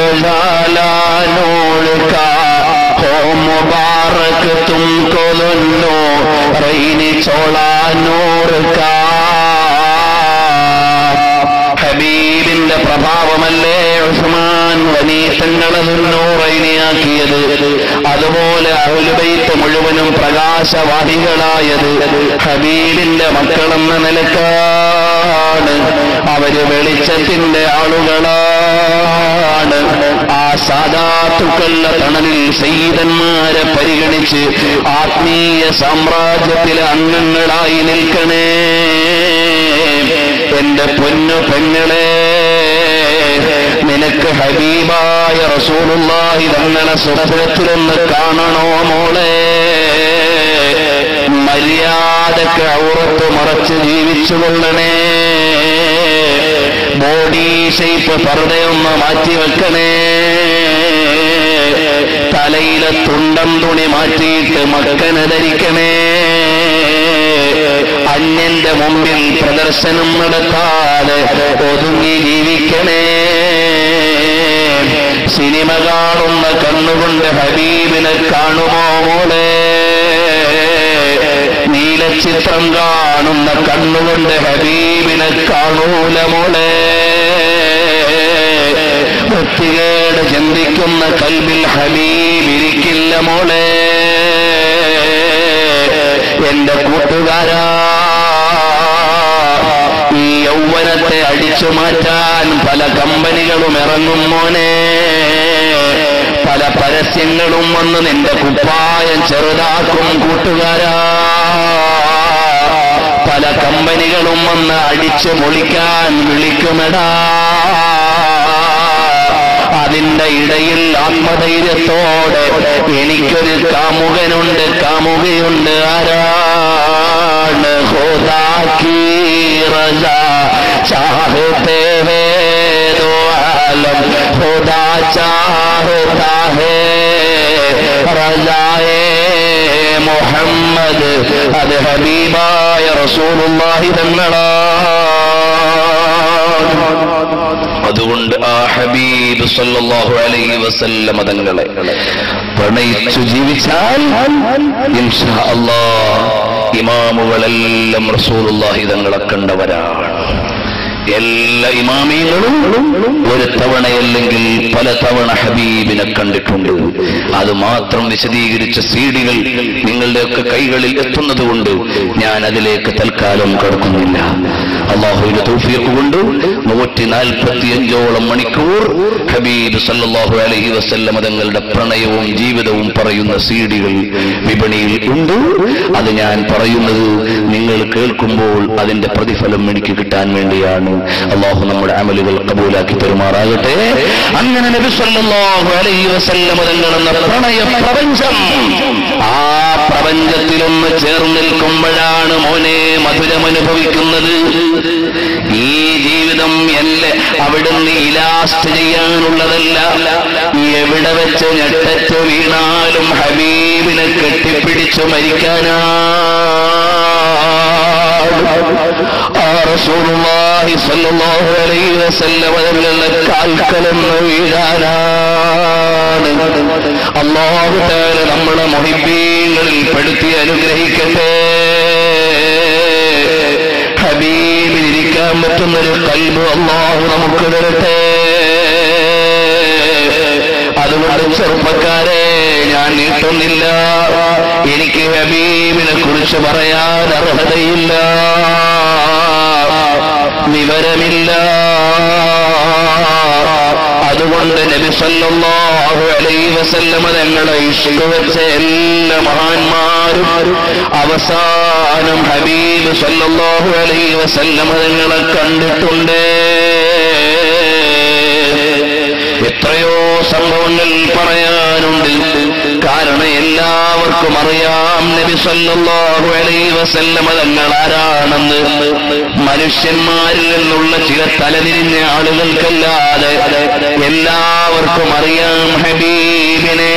ദലാനോൾ കാ हो मुबारक तुमको लो रईनी चोला नूर का ഹബീബിന്റെ പ്രഭാവമല്ലേ ഉസ്മാൻ വനീത്തങ്ങളെ നൂറൈനിയാക്കിയത് അതുപോലെ അഹുലുബൈത്ത് മുഴുവനും പ്രകാശവാഹികളായത് ഹബീബിന്റെ മക്കളെന്ന നിലക്കാണ് അവര് വെളിച്ചത്തിന്റെ ആളുകളാണ് ആ സാധാത്തുക്കളുടെ തണലിൽ സയ്യിദന്മാരെ പരിഗണിച്ച് ആത്മീയ സാമ്രാജ്യത്തിലെ അംഗങ്ങളായി നിൽക്കണേ എന്റെ പൊന്നു പെങ്ങളെ നിനക്ക് ഹബീബായ റസൂലുള്ളാഹി തങ്ങളെ സ്വപ്നത്തിലൊന്ന് കാണണോ മോളെ മര്യാദക്ക് ഔറത്ത് മറച്ച് ജീവിച്ചു കൊള്ളണേ ബോഡി ഷേപ്പ് പർദ്ദയൊന്ന് മാറ്റി വെക്കണേ തലയിലെ തുണ്ടം തുണി മാറ്റിയിട്ട് മക്കനെ ധരിക്കണേ അന്യന്റെ മുമ്പിൽ പ്രദർശനം നടത്താതെ ഒതുങ്ങി ജീവിക്കണേ സിനിമ കാണുന്ന കണ്ണുകൊണ്ട് ഹബീബിനെ കാണുമോ മോളെ നീലച്ചിത്രം കാണുന്ന കണ്ണുകൊണ്ട് ഹബീബിനെ കാണൂല മോളെ വൃത്തികേട് ചിന്തിക്കുന്ന കൽബിൽ ഹബീബ് ഇരിക്കില്ല മോളെ എന്റെ കൂട്ടുകാരാ ഈ യൗവനത്തെ അടിച്ചു മാറ്റാൻ പല കമ്പനികളും ഇറങ്ങും മോനെ പല പരസ്യങ്ങളും വന്ന് നിന്റെ കുപ്പായം ചെറുതാക്കും കൂട്ടുകാരാ പല കമ്പനികളും വന്ന് അടിച്ചു പൊളിക്കാൻ വിളിക്കുമെടാ അതിന്റെ ഇടയിൽ ആത്മധൈര്യത്തോടെ എനിക്കൊരു കാമുകനുണ്ട് കാമുകയുണ്ട് ആരാണ് ഹോദാക്കി റജ ചാഹത്തെ ഹേ ദോ ആലം ഹുദാ ചാഹता है റജായേ മുഹമ്മദ് അത് ഹബീബായ റസൂലുള്ളാഹി തങ്ങളാണ് അതുകൊണ്ട് ആ ഹബീബ് സല്ലല്ലാഹു അലൈഹി വസല്ലമ തങ്ങളെ പ്രണയിച്ചു ജീവിച്ചാൽ ഇൻഷാ അല്ലാഹ് ഇമാമുകളെല്ലാം റസൂലുള്ളാഹി തങ്ങളെ കണ്ടവരാണ് എല്ലാ ഇമാമിയങ്ങളും ഒരു തവണയല്ലെങ്കിൽ പല തവണ ഹബീബിനെ കണ്ടിട്ടുണ്ട് അത് മാത്രം വിശദീകരിച്ച സീഡികൾ നിങ്ങളുടെയൊക്കെ കൈകളിൽ എത്തുന്നത് കൊണ്ട് ഞാൻ അതിലേക്ക് തൽക്കാലം കടക്കുന്നില്ല അള്ളാഹുവിന്റെ തൗഫീഖ് കൊണ്ട് നൂറ്റി നാൽപ്പത്തി അഞ്ചോളം മണിക്കൂർ ഹബീബ് സല്ലല്ലാഹു അലൈഹി വസല്ലമ തങ്ങളുടെ പ്രണയവും ജീവിതവും പറയുന്ന സീഡികൾ വിപണിയിൽ ഉണ്ട് അത് ഞാൻ പറയുന്നത് നിങ്ങൾ കേൾക്കുമ്പോൾ അതിന്റെ പ്രതിഫലം എനിക്ക് കിട്ടാൻ വേണ്ടിയാണ് അള്ളാഹു നമ്മുടെ അമലുകൾ കബൂലാക്കി പെരുമാറാകട്ടെ അങ്ങനെ നബി സല്ലല്ലാഹു അലൈഹി വസല്ലമ തങ്ങളെന്ന പ്രണയ പ്രപഞ്ചം ആ പ്രപഞ്ചത്തിലൊന്ന് ചേർന്ന് നിൽക്കുമ്പോഴാണ് മോനെ മധുരം അനുഭവിക്കുന്നത് ഈ ജീവിതം എന്നെ അവിടുന്ന് ഇലാസ്റ്റ് ചെയ്യാനുള്ളതല്ല എവിടെ വെച്ച് ഞെട്ടറ്റ് വീണാലും ഹബീബിനെ കെട്ടിപ്പിടിച്ചു മരിക്കാനാ ആ റസൂലുള്ളാഹി സ്വല്ലല്ലാഹു അലൈഹി വസല്ലം തങ്ങളുടെ കാൽക്കലെന്ന് വീഴാനാണ് അല്ലാഹു തആല നമ്മുടെ മുഹിബ്ബീങ്ങളിൽ പെടുത്തി അനുഗ്രഹിക്കട്ടെ ഹബീബിൽ ഇരിക്കാൻ പറ്റുന്നൊരു കൽബ് അള്ളാഹു നമുക്ക് തരട്ടെ അതുകൊണ്ട് ചെറുപ്പക്കാരെ ഞാൻ നീട്ടുന്നില്ല എനിക്ക് ഹബീബിനെ കുറിച്ച് പറയാൻ അർഹതയില്ല വിവരമില്ല അതുകൊണ്ട് നബി സല്ലല്ലാഹു അലൈഹി വസല്ലമ തങ്ങളെ ഇഷ്ക വെച്ച എല്ലാ മഹാന്മാരും അവസാനം ഹബീബ് സല്ലല്ലാഹു അലൈഹി വസല്ലമ തങ്ങളെ കണ്ടിട്ടുണ്ട് എത്രയോ സംഭവങ്ങൾ പറയാനുണ്ട് കാരണം എല്ലാവർക്കും അറിയാം നബി സല്ലല്ലാഹു അലൈഹി വസല്ലമ തങ്ങൾ ആരാണെന്ന് മനുഷ്യന്മാരിൽ നിന്നുള്ള ചില തലതിരിഞ്ഞ ആളുകൾക്കല്ലാതെ എല്ലാവർക്കും അറിയാം ഹബീബിനെ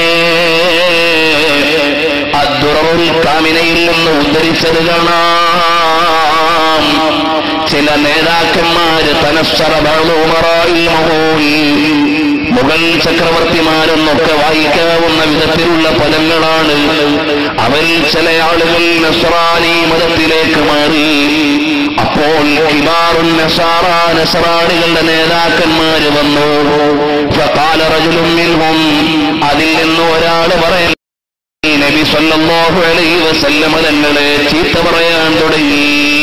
അദ്ദുറവുൽ കാമിനയിൽ നിന്ന് ഉദ്ധരിച്ചത് കാണാം ചില നേതാക്കന്മാര് തനസ്സറ ബഅ്ദുമറാഇൽ മുഗൂൽ മുഗൾ ചക്രവർത്തിമാരെന്നൊക്കെ വായിക്കാവുന്ന വിധത്തിലുള്ള പദങ്ങളാണ് അവരിൽ ചില ആളുകൾ നസ്രാനി മതത്തിലേക്ക് മാറി അപ്പോൾ കിബാറുൻ നസാറ നസറാണികളുടെ നേതാക്കന്മാര് വന്നു ഫഖാല റജുലുൻ മിൻഹും അതിൽ നിന്ന് ഒരാൾ പറയാൻ നബി സല്ലല്ലാഹു അലൈഹി വസല്ലമ തങ്ങളെ ചീത്ത പറയാൻ തുടങ്ങി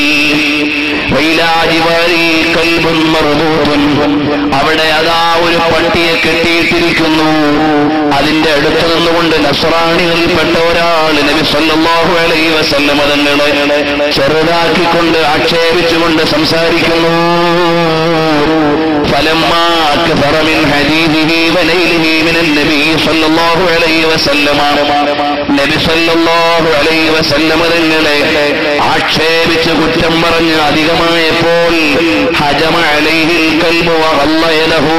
വൈലാജിവാരി കൽബുൻ മർബൂത്തുൻ അവിടെ അതാ ഒരു പട്ടിയെ കെട്ടിയിട്ടിരിക്കുന്നു അതിന്റെ അടുത്ത് നിന്നുകൊണ്ട് നസ്രാണികളിൽപ്പെട്ട ഒരാൾ നബി സല്ലല്ലാഹു അലൈഹി വസല്ലമ തങ്ങളെ ചെറുതാക്കിക്കൊണ്ട് ആക്ഷേപിച്ചുകൊണ്ട് സംസാരിക്കുന്നു فلما كثر من حديثه ونيله من النبي صلى الله عليه وسلم നബി സല്ലല്ലാഹു അലൈഹി വസല്ലമ തങ്ങളെ ആക്ഷേപിച്ച് കുറ്റം പറഞ്ഞ് അധികമായപ്പോൾ ഹജമ അലൈഹിൽ കൽബു വഗല്ലയലഹു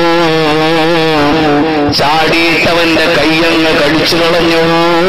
ചാടിയിട്ടവന്റെ കയ്യങ്ങ് കഴിച്ചു കളഞ്ഞു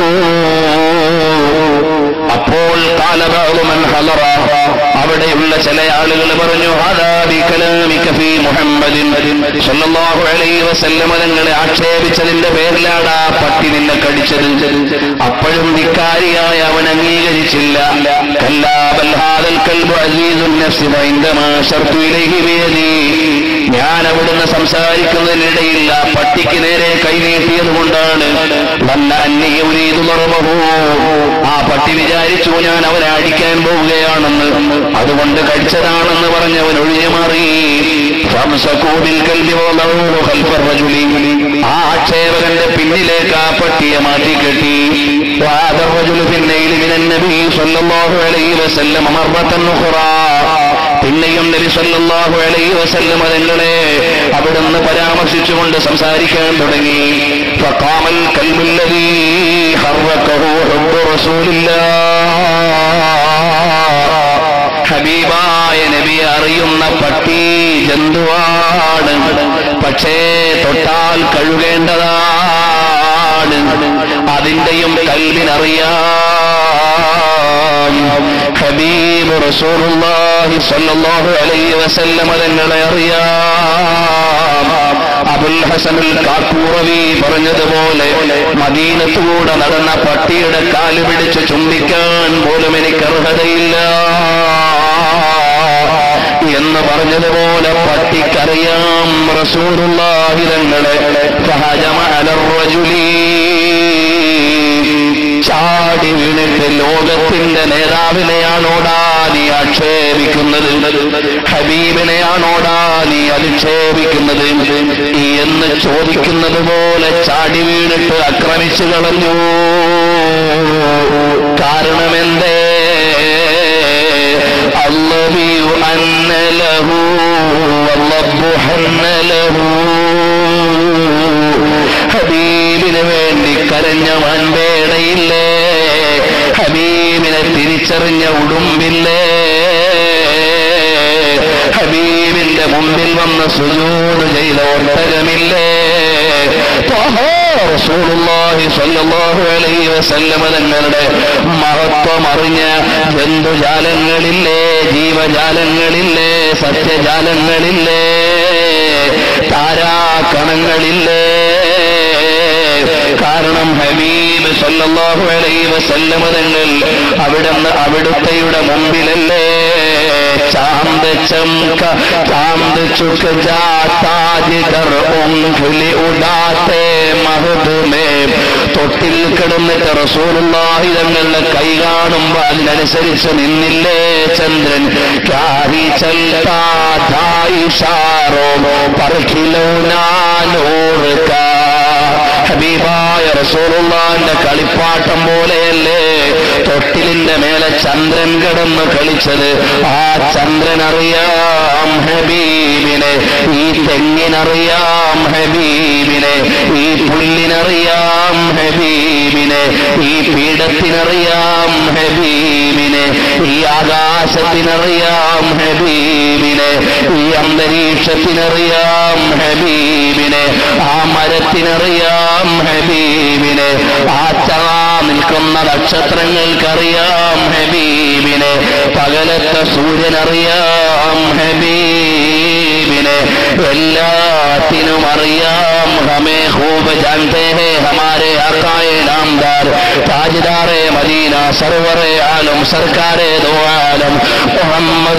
അപ്പോൾ കാലബാളുമൻ ഹലറ അവിടെയുള്ള ചില ആളുകൾ പറഞ്ഞു "ഹാദാ ബികലാമിക ഫീ മുഹമ്മദിൻ സല്ലല്ലാഹു അലൈഹി വസല്ലമ തങ്ങളെ ആക്ഷേപിച്ചതിന്റെ പേരിലാടാ പട്ടി നിന്നെ കടിച്ചത് അപ്പോഴും ധിക്കാരിയായ അവൻ അംഗീകരിച്ചില്ല കല്ലാ ബൽ ഹാദൽ കൽബു അസീസുൻ നഫ്സി വഇൻദമാ ശർതു ഇലൈഹി ബിയദി ഞാൻ അവിടുന്ന് സംസാരിക്കുന്നതിനിടയിൽ ആ പട്ടിക്ക് നേരെ കൈനീട്ടിയത് കൊണ്ടാണ് വന്ന അന്യ ഉരീതു മറമഹൂ ആ പട്ടി വിചാരിച്ചു ഞാൻ അവനെ അടിക്കാൻ പോവുകയാണെന്ന് അതുകൊണ്ട് കടിച്ചതാണെന്ന് പറഞ്ഞ് അവൻ ഒഴിഞ്ഞു മാറി ഫംസകൂബിൽ കൽബി വദഊഹു ഖൽഫ റജുലി ആ ആക്ഷേപകന്റെ പിന്നിലേക്ക് ആ പട്ടിയെ മാറ്റിക്കെട്ടി وهذا الرجل في الليل من النبي صلى الله عليه وسلم مرة أخرى പിന്നെയും നബി സല്ലല്ലാഹു അലൈഹി വസല്ലം തങ്ങളെ അവിടുന്ന് പരാമർശിച്ചുകൊണ്ട് സംസാരിക്കാൻ തുടങ്ങി فقام الكلب الذي حركه حب رسول الله ഹബീബായ നബി അറിയുന്ന പട്ടി ജന്തുവാണ് പക്ഷേ തൊട്ടാൽ കഴുകേണ്ടതാണ് അതിന്റെയും കൽവിനറിയാം ഹബീബ് റസൂലുള്ളാഹി സ്വല്ലല്ലാഹു അലൈഹി വസല്ലമ തങ്ങളെ അറിയാം അബുൽ ഹസനുൽ കാക്കൂറവി പറഞ്ഞതുപോലെ മദീനത്തൂടെ നടന്ന പട്ടിയുടെ കാല് പിടിച്ച് ചുംബിക്കാൻ പോലും എനിക്ക് അർഹതയില്ല എന്ന് പറഞ്ഞതുപോലെ പട്ടിക്കറിയാം റസൂറുള്ളാഹി തങ്ങളെ ഫഹജമ അലർ റജുലീ ചാടി വീണിട്ട് ലോകത്തിന്റെ നേതാവിനെയാണോടാ നീ ആക്ഷേപിക്കുന്നത് ഹബീബിനെയാണോടാ നീ അധിക്ഷേപിക്കുന്നത് എന്ന് ചോദിക്കുന്നത് പോലെ ചാടി വീണിട്ട് ആക്രമിച്ചു കളഞ്ഞു കാരണമെന്തേ അള്ളവിയു അന്നലഹു വല്ലബ്ബു ഹന്നലഹു ഹബീബിന് വേണ്ടി കരഞ്ഞ വൻപേടയില്ലേ ഹബീബിനെ തിരിച്ചറിഞ്ഞ ഉടുമ്പില്ലേ ഹബീബിന്റെ മുമ്പിൽ വന്ന് സുജൂട് ചെയ്ത ഒട്ടകമില്ലേ റസൂലുള്ളാഹി സ്വല്ലല്ലാഹു അലൈഹി വസല്ലമ തങ്ങളുടെ മഹത്വം അറിഞ്ഞ ജന്തുജാലങ്ങളില്ലേ ജീവജാലങ്ങളില്ലേ സത്യജാലങ്ങളില്ലേ താരാകണങ്ങളില്ലേ കാരണം ഹബീബ് സല്ലല്ലാഹു അലൈഹി വസല്ലമ തങ്ങൾ അവിടുന്ന് അവിടുത്തെയുടെ മുമ്പിലല്ലേ चांद चमका चांद चुक जाता जिधर उंगली उड़ाते महद में തൊട്ടിൽ കിടന്നിട്ട് റസൂലുള്ളാഹി തങ്ങളുടെ കൈ കാണുമ്പോ അതിനനുസരിച്ച് നിന്നില്ലേ ചന്ദ്രൻ കാഹി ചൽത്താ ധാ ഇഷാറോ പറഖിലോ നാനൂർ കാ ഹബീബായ റസൂലുള്ളാന്റെ കളിപ്പാട്ടം പോലെയല്ലേ തൊട്ടിലിന്റെ മേലെ ചന്ദ്രൻ കിടന്ന് കളിച്ചത് ആ ചന്ദ്രൻ അറിയാം ഹബീബിനെ ഈ തെങ്ങിനറിയാം ഹബീബിനെ ഈ പുല്ലിനറിയാം ഹബീബിനെ ഈ പീഠത്തിനറിയാം ഹബീബിനെ ഈ ആകാശത്തിനറിയാം ഹബീബിനെ ഈ അന്തരീക്ഷത്തിനറിയാം ഹബീബിനെ ആ മരത്തിനറിയാം ഹബീബിനെ ആ ചാ നിൽക്കുന്ന നക്ഷത്രങ്ങൾക്കറിയാം ഹബീബിനെ പകലത്തെ സൂര്യനറിയാം ഹബീബിനെ എല്ലാത്തിനും അറിയാം ഹമേ खूब जानते हैं हमारे आकाए नामदार ताजदार मदीना सरवर आलम सरकार दो आलम मोहम्मद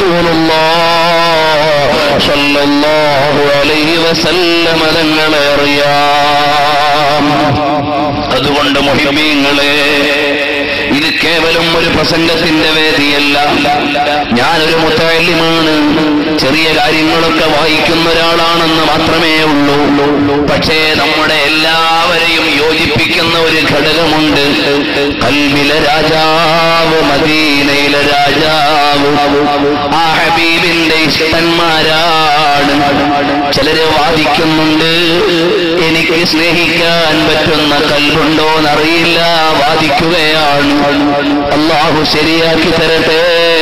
സല്ലല്ലാഹു അലൈഹി വസല്ലം തങ്ങളെ അറിയാം അതുകൊണ്ട് മുഹിബീങ്ങളെ ഇത് കേവലം ഒരു പ്രസംഗത്തിന്റെ വേദിയല്ല ഞാനൊരു മുത്തല്യമാണ് ചെറിയ കാര്യങ്ങളൊക്കെ വായിക്കുന്ന ഒരാളാണെന്ന് മാത്രമേ ഉള്ളൂ പക്ഷേ നമ്മുടെ എല്ലാവരെയും യോജിപ്പിക്കുന്ന ഒരു ഘടകമുണ്ട് കൽബിലെ രാജാവ് മദീനയിലെ രാജാവ് ആ ഹബീബിന്റെ ഇഷ്ടന്മാരാണ് ചിലര് വാദിക്കുന്നുണ്ട് എനിക്ക് സ്നേഹിക്കാൻ പറ്റുന്ന കൽബുണ്ടോ എന്നറിയില്ല വാദിക്കുകയാണ് അള്ളാഹു ശരിയാക്കി തരട്ടെ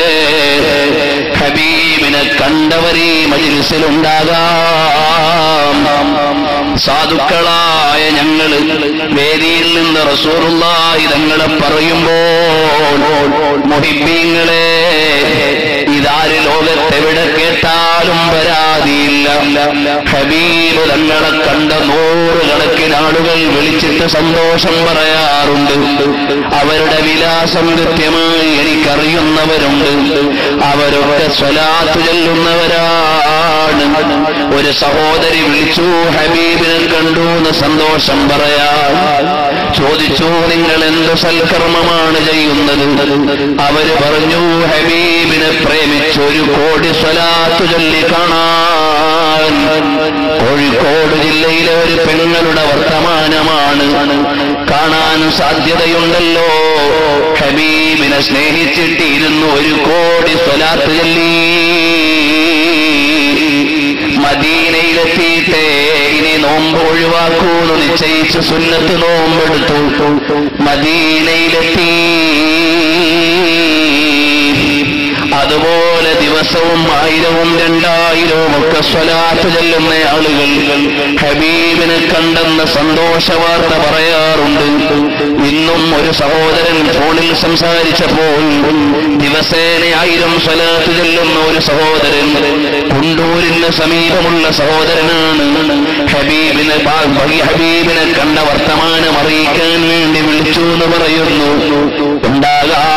ഹബീബിനെ കണ്ടവരീ മജിലിസിലുണ്ടാകാം സാധുക്കളായ ഞങ്ങള് വേദിയിൽ നിന്ന് റസൂറുള്ളാഹി തങ്ങളെ പറയുമ്പോൾ മുഹിബീങ്ങളെ ഇതാര് ലോകത്തെവിടെ കേട്ടാലും പരാതിയില്ല ഹബീബ് തങ്ങളെ കണ്ട നൂറുകണക്കിന് ആളുകൾ വിളിച്ചിട്ട് സന്തോഷം പറയാറുണ്ട് അവരുടെ വിലാസം കൃത്യമായി എനിക്കറിയുന്നവരുണ്ട് അവരൊക്കെ സ്വലാത്ത് ചെല്ലുന്നവരാണ് ഒരു സഹോദരി വിളിച്ചു ഹബീബിനെ കണ്ടു എന്ന് സന്തോഷം പറയാൻ ചോദിച്ചു നിങ്ങൾ എന്ത് സൽക്കർമ്മമാണ് ചെയ്യുന്നത് അവര് പറഞ്ഞു ഹബീബിനെ പ്രേമിച്ച് ഒരു കോടി സ്വലാത്ത് ചൊല്ലി കാണാൻ കോഴിക്കോട് ജില്ലയിലെ ഒരു പെണ്ണുങ്ങളുടെ വർത്തമാനമാണ് കാണാൻ സാധ്യതയുണ്ടല്ലോ ഹബീബിനെ സ്നേഹിച്ചിട്ടിരുന്നു ഒരു കോടി സ്വലാത്ത് ചൊല്ലി മദീനയിലെത്തിയിട്ടേ ഇനി നോമ്പ് ഒഴിവാക്കൂന്ന് നിശ്ചയിച്ച് സുന്നത്ത് നോമ്പെടുത്തു മദീനയിലെത്തി അതുപോലെ ദിവസവും ആയിരവും രണ്ടായിരവും ഒക്കെ സ്വലാത്ത് ചെല്ലുന്ന ആളുകൾ ഹബീബിനെ കണ്ടെന്ന സന്തോഷ വാർത്ത പറയാറുണ്ട് ഇന്നും ഒരു സഹോദരൻ ഫോണിൽ സംസാരിച്ചപ്പോൾ ദിവസേന ആയിരം സ്വലാത്ത് ചെല്ലുന്ന ഒരു സഹോദരൻ കുണ്ടൂരിന് സമീപമുള്ള സഹോദരനാണ് ഹബീബിനെ ഹബീബിനെ കണ്ട വർത്തമാനം അറിയിക്കാൻ വേണ്ടി വിളിച്ചു എന്ന് പറയുന്നു ഉണ്ടാകാം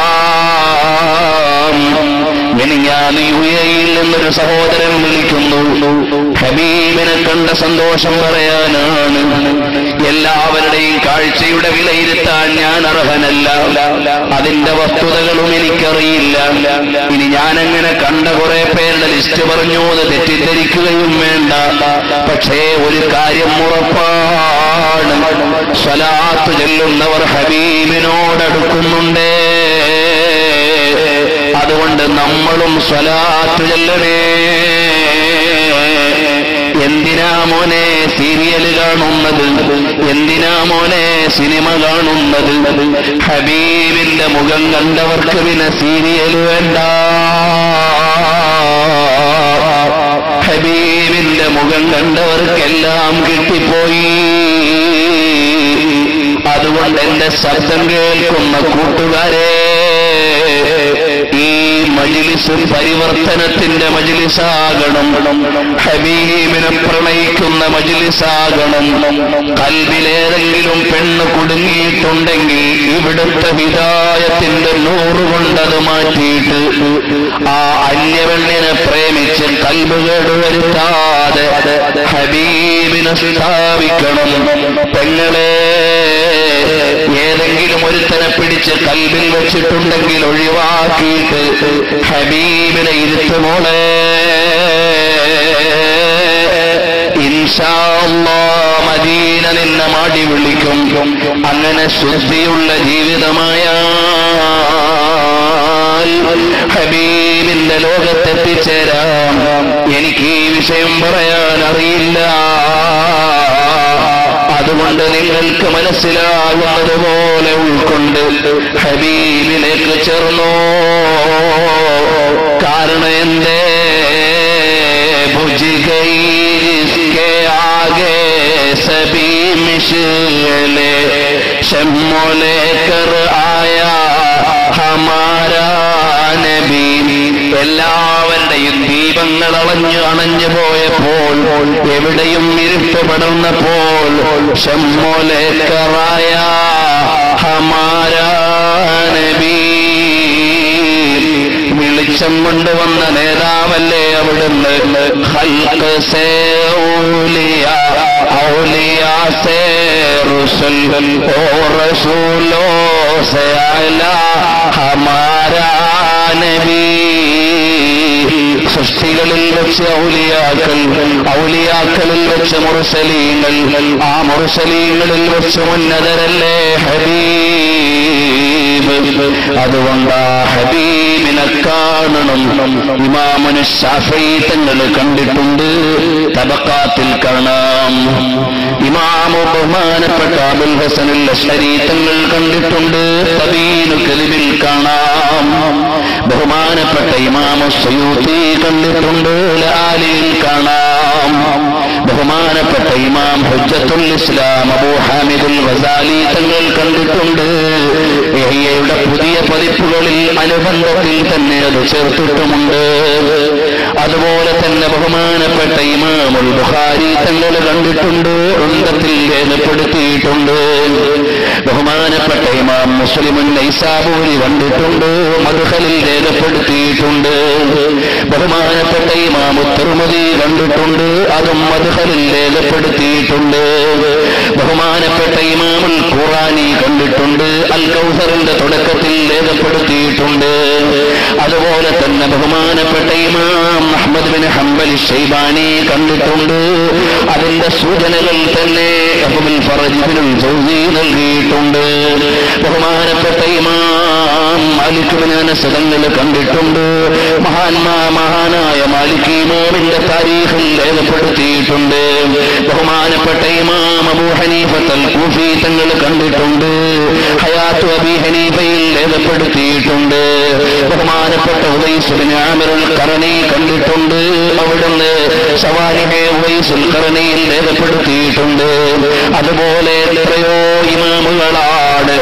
മിനിഞ്ഞാന്ന് യു എയിൽ നിന്നൊരു സഹോദരൻ വിളിക്കുന്നു ഹബീബിനെ കണ്ട സന്തോഷം പറയാനാണ് എല്ലാവരുടെയും കാഴ്ചയുടെ വിലയിരുത്താൻ ഞാൻ അർഹനല്ല അതിന്റെ വസ്തുതകളും എനിക്കറിയില്ല ഇനി ഞാനങ്ങനെ കണ്ട കുറെ പേരുടെ ലിസ്റ്റ് പറഞ്ഞു അത് തെറ്റിദ്ധരിക്കുകയും വേണ്ട പക്ഷേ ഒരു കാര്യം ഉറപ്പാണ് സ്വലാത്ത് ചെല്ലുന്നവർ ഹബീബിനോടടുക്കുന്നുണ്ടേ അതുകൊണ്ട് നമ്മളും സ്വലാത്ത് ചെല്ലണേ എന്തിനാ മോനെ സീരിയൽ കാണുന്നത് എന്തിനാ മോനെ സിനിമ കാണുന്നത് ഹബീബിന്റെ മുഖം കണ്ടവർക്ക് പിന്നെ സീരിയൽ വേണ്ട ഹബീബിന്റെ മുഖം കണ്ടവർക്കെല്ലാം കിട്ടിപ്പോയി അതുകൊണ്ട് എന്റെ ശബ്ദം കേൾക്കുന്ന കൂട്ടുകാരെ ഈ മജിലിസ് പരിവർത്തനത്തിന്റെ മജിലിസാകണം ഹബീബിനെ പ്രണയിക്കുന്ന മജിലിസാകണം കൽവിലേതെങ്കിലും പെണ്ണ് കുടുങ്ങിയിട്ടുണ്ടെങ്കിൽ ഇവിടുത്തെ ഹിതായത്തിന്റെ നൂറുകൊണ്ടത് മാറ്റിയിട്ട് ആ അന്യപെണ്ണിനെ പ്രേമിച്ച് കൽബ് കേടുവരുത്താതെ ഹബീബിനെ സ്ഥാപിക്കണം പെങ്ങളെ ഏതെങ്കിലും ഒരുത്തനെ പിടിച്ച് കൽബിൽ വെച്ചിട്ടുണ്ടെങ്കിൽ ഒഴിവാക്കിയിട്ട് ഹബീബിനെ ഇരുത്തുമോളെ ഇൻഷാ അല്ലാ മദീന നിന്നെ മാടി വിളിക്കും അങ്ങനെ ശുദ്ധിയുള്ള ജീവിതമായ ഹബീബിന്റെ ലോകത്തെത്തിച്ചേരാം എനിക്ക് ഈ വിഷയം പറയാൻ അറിയില്ല അതുകൊണ്ട് നിങ്ങൾക്ക് മനസ്സിലാകുന്നത് പോലെ ഉൾക്കൊണ്ട് ഹബീബിലേക്ക് ചേർന്നോ കാരണം എന്തേ ഭുജികൈ इसके आगे सभी मिशले शम्मो लेकर आया हमारा നബി എല്ലാവരുടെയും ദീപങ്ങൾ അളഞ്ഞു അണഞ്ഞു പോയപ്പോൾ എവിടെയും ഇരുട്ട് പടർന്നപ്പോൾ ഷമ്മോലേക്കറായ ഹമാരാ നബി വെളിച്ചം കൊണ്ടുവന്ന നേതാവല്ലേ അവിടുന്ന് ഹൽക്ക് സേ ഔലിയ ഔലിയ സേ റുസുൽ ഓ റസൂലോ സേ അല ഹമാരാ നബി സൃഷ്ടികളിൽ വെച്ച് ഔലിയാക്കൾ ഔലിയാക്കളിൽ വെച്ച് മുർസലീങ്ങൾ ആ മുർസലീങ്ങളിൽ വെച്ച് ഉന്നതരല്ലേ ഹബീബ് അതുകൊണ്ട് ആ ഹബീബിനെ കാണണം ഇമാമനു ശാഫീത്തങ്ങൾ കണ്ടിട്ടുണ്ട് തബക്കാത്തിൽ കാണാം ഇമാമു ബഹുമാനപ്പെട്ട അബുൽ ഹസനുൽ ശരീത്തങ്ങൾ കണ്ടിട്ടുണ്ട് തബീനു കലിബിൽ കാണാം ബഹുമാനപ്പെട്ട ഇമാമു സയൂത്തി കണ്ടിട്ടുണ്ട് ലാലിയിൽ കാണാം ബഹുമാനപ്പെട്ട ഇമാം ഹുജ്ജത്തുൽ ഇസ്ലാം അബൂ ഹാമിദുൽ ഗസാലി തങ്ങൾ കണ്ടിട്ടുണ്ട് യഹ്യയുടെ പുതിയ പതിപ്പുകളിൽ അനുബന്ധത്തിൽ തന്നെ അത് ചേർത്തിട്ടുമുണ്ട് അതുപോലെ തന്നെ ബഹുമാനപ്പെട്ട ഇമാമുൽ ബുഖാരി തങ്ങൾ കണ്ടിട്ടുണ്ട് വൃന്ദത്തിൽ രേഖപ്പെടുത്തിയിട്ടുണ്ട് ബഹുമാനപ്പെട്ട ഇമാം മുസ്ലിമുൻ നൈസാബൂരി കണ്ടിട്ടുണ്ട് മധുഹലിൽ രേഖപ്പെടുത്തിയിട്ടുണ്ട് ബഹുമാനപ്പെട്ട ഇമാം തിരുമതി കണ്ടിട്ടുണ്ട് അതും മധുഹലിൽ രേഖപ്പെടുത്തിയിട്ടുണ്ട് ബഹുമാനപ്പെട്ട ഇമാമുൽ ഖുറാനി കണ്ടിട്ടുണ്ട് അൽ കൗസറിന്റെ തുടക്കത്തിൽ രേഖപ്പെടുത്തിയിട്ടുണ്ട് അതുപോലെ തന്നെ ബഹുമാനപ്പെട്ട ഇമാം അഹമ്മദ് ബിൻ ഹംബൽ ഷൈബാനി കണ്ടിട്ടുണ്ട് അതിന്റെ സൂചനകൾ തന്നെ അബുൽ ഫറജിബിനുൽ ജൗസി നൽകിയിട്ടുണ്ട് ബഹുമാനപ്പെട്ട ഇമാം മാലിക് ബിൻ അനസ് തങ്ങൾ കണ്ടിട്ടുണ്ട് മഹാന്മാ മഹാനായ മാലിക് ഇമാമിന്റെ താരീഖിൽ രേഖപ്പെടുത്തിയിട്ടുണ്ട് ബഹുമാനപ്പെട്ട ഇമാം അബൂ ഹനീഫത്തൽ കൂഫി തങ്ങൾ കണ്ടിട്ടുണ്ട് ഹയാത്തു അബി ഹനീഫയിൽ രേഖപ്പെടുത്തിയിട്ടുണ്ട് ബഹുമാനപ്പെട്ട ഉവൈസുബിൻ ആമിറുൽ കറണി കണ്ടിട്ടുണ്ട് അവിടുന്ന് സവാനിഹെ ഉവൈസുൽ കറണിയിൽ രേഖപ്പെടുത്തിയിട്ടുണ്ട് അതുപോലെ എത്രയോ ഇമാമുകളാണ്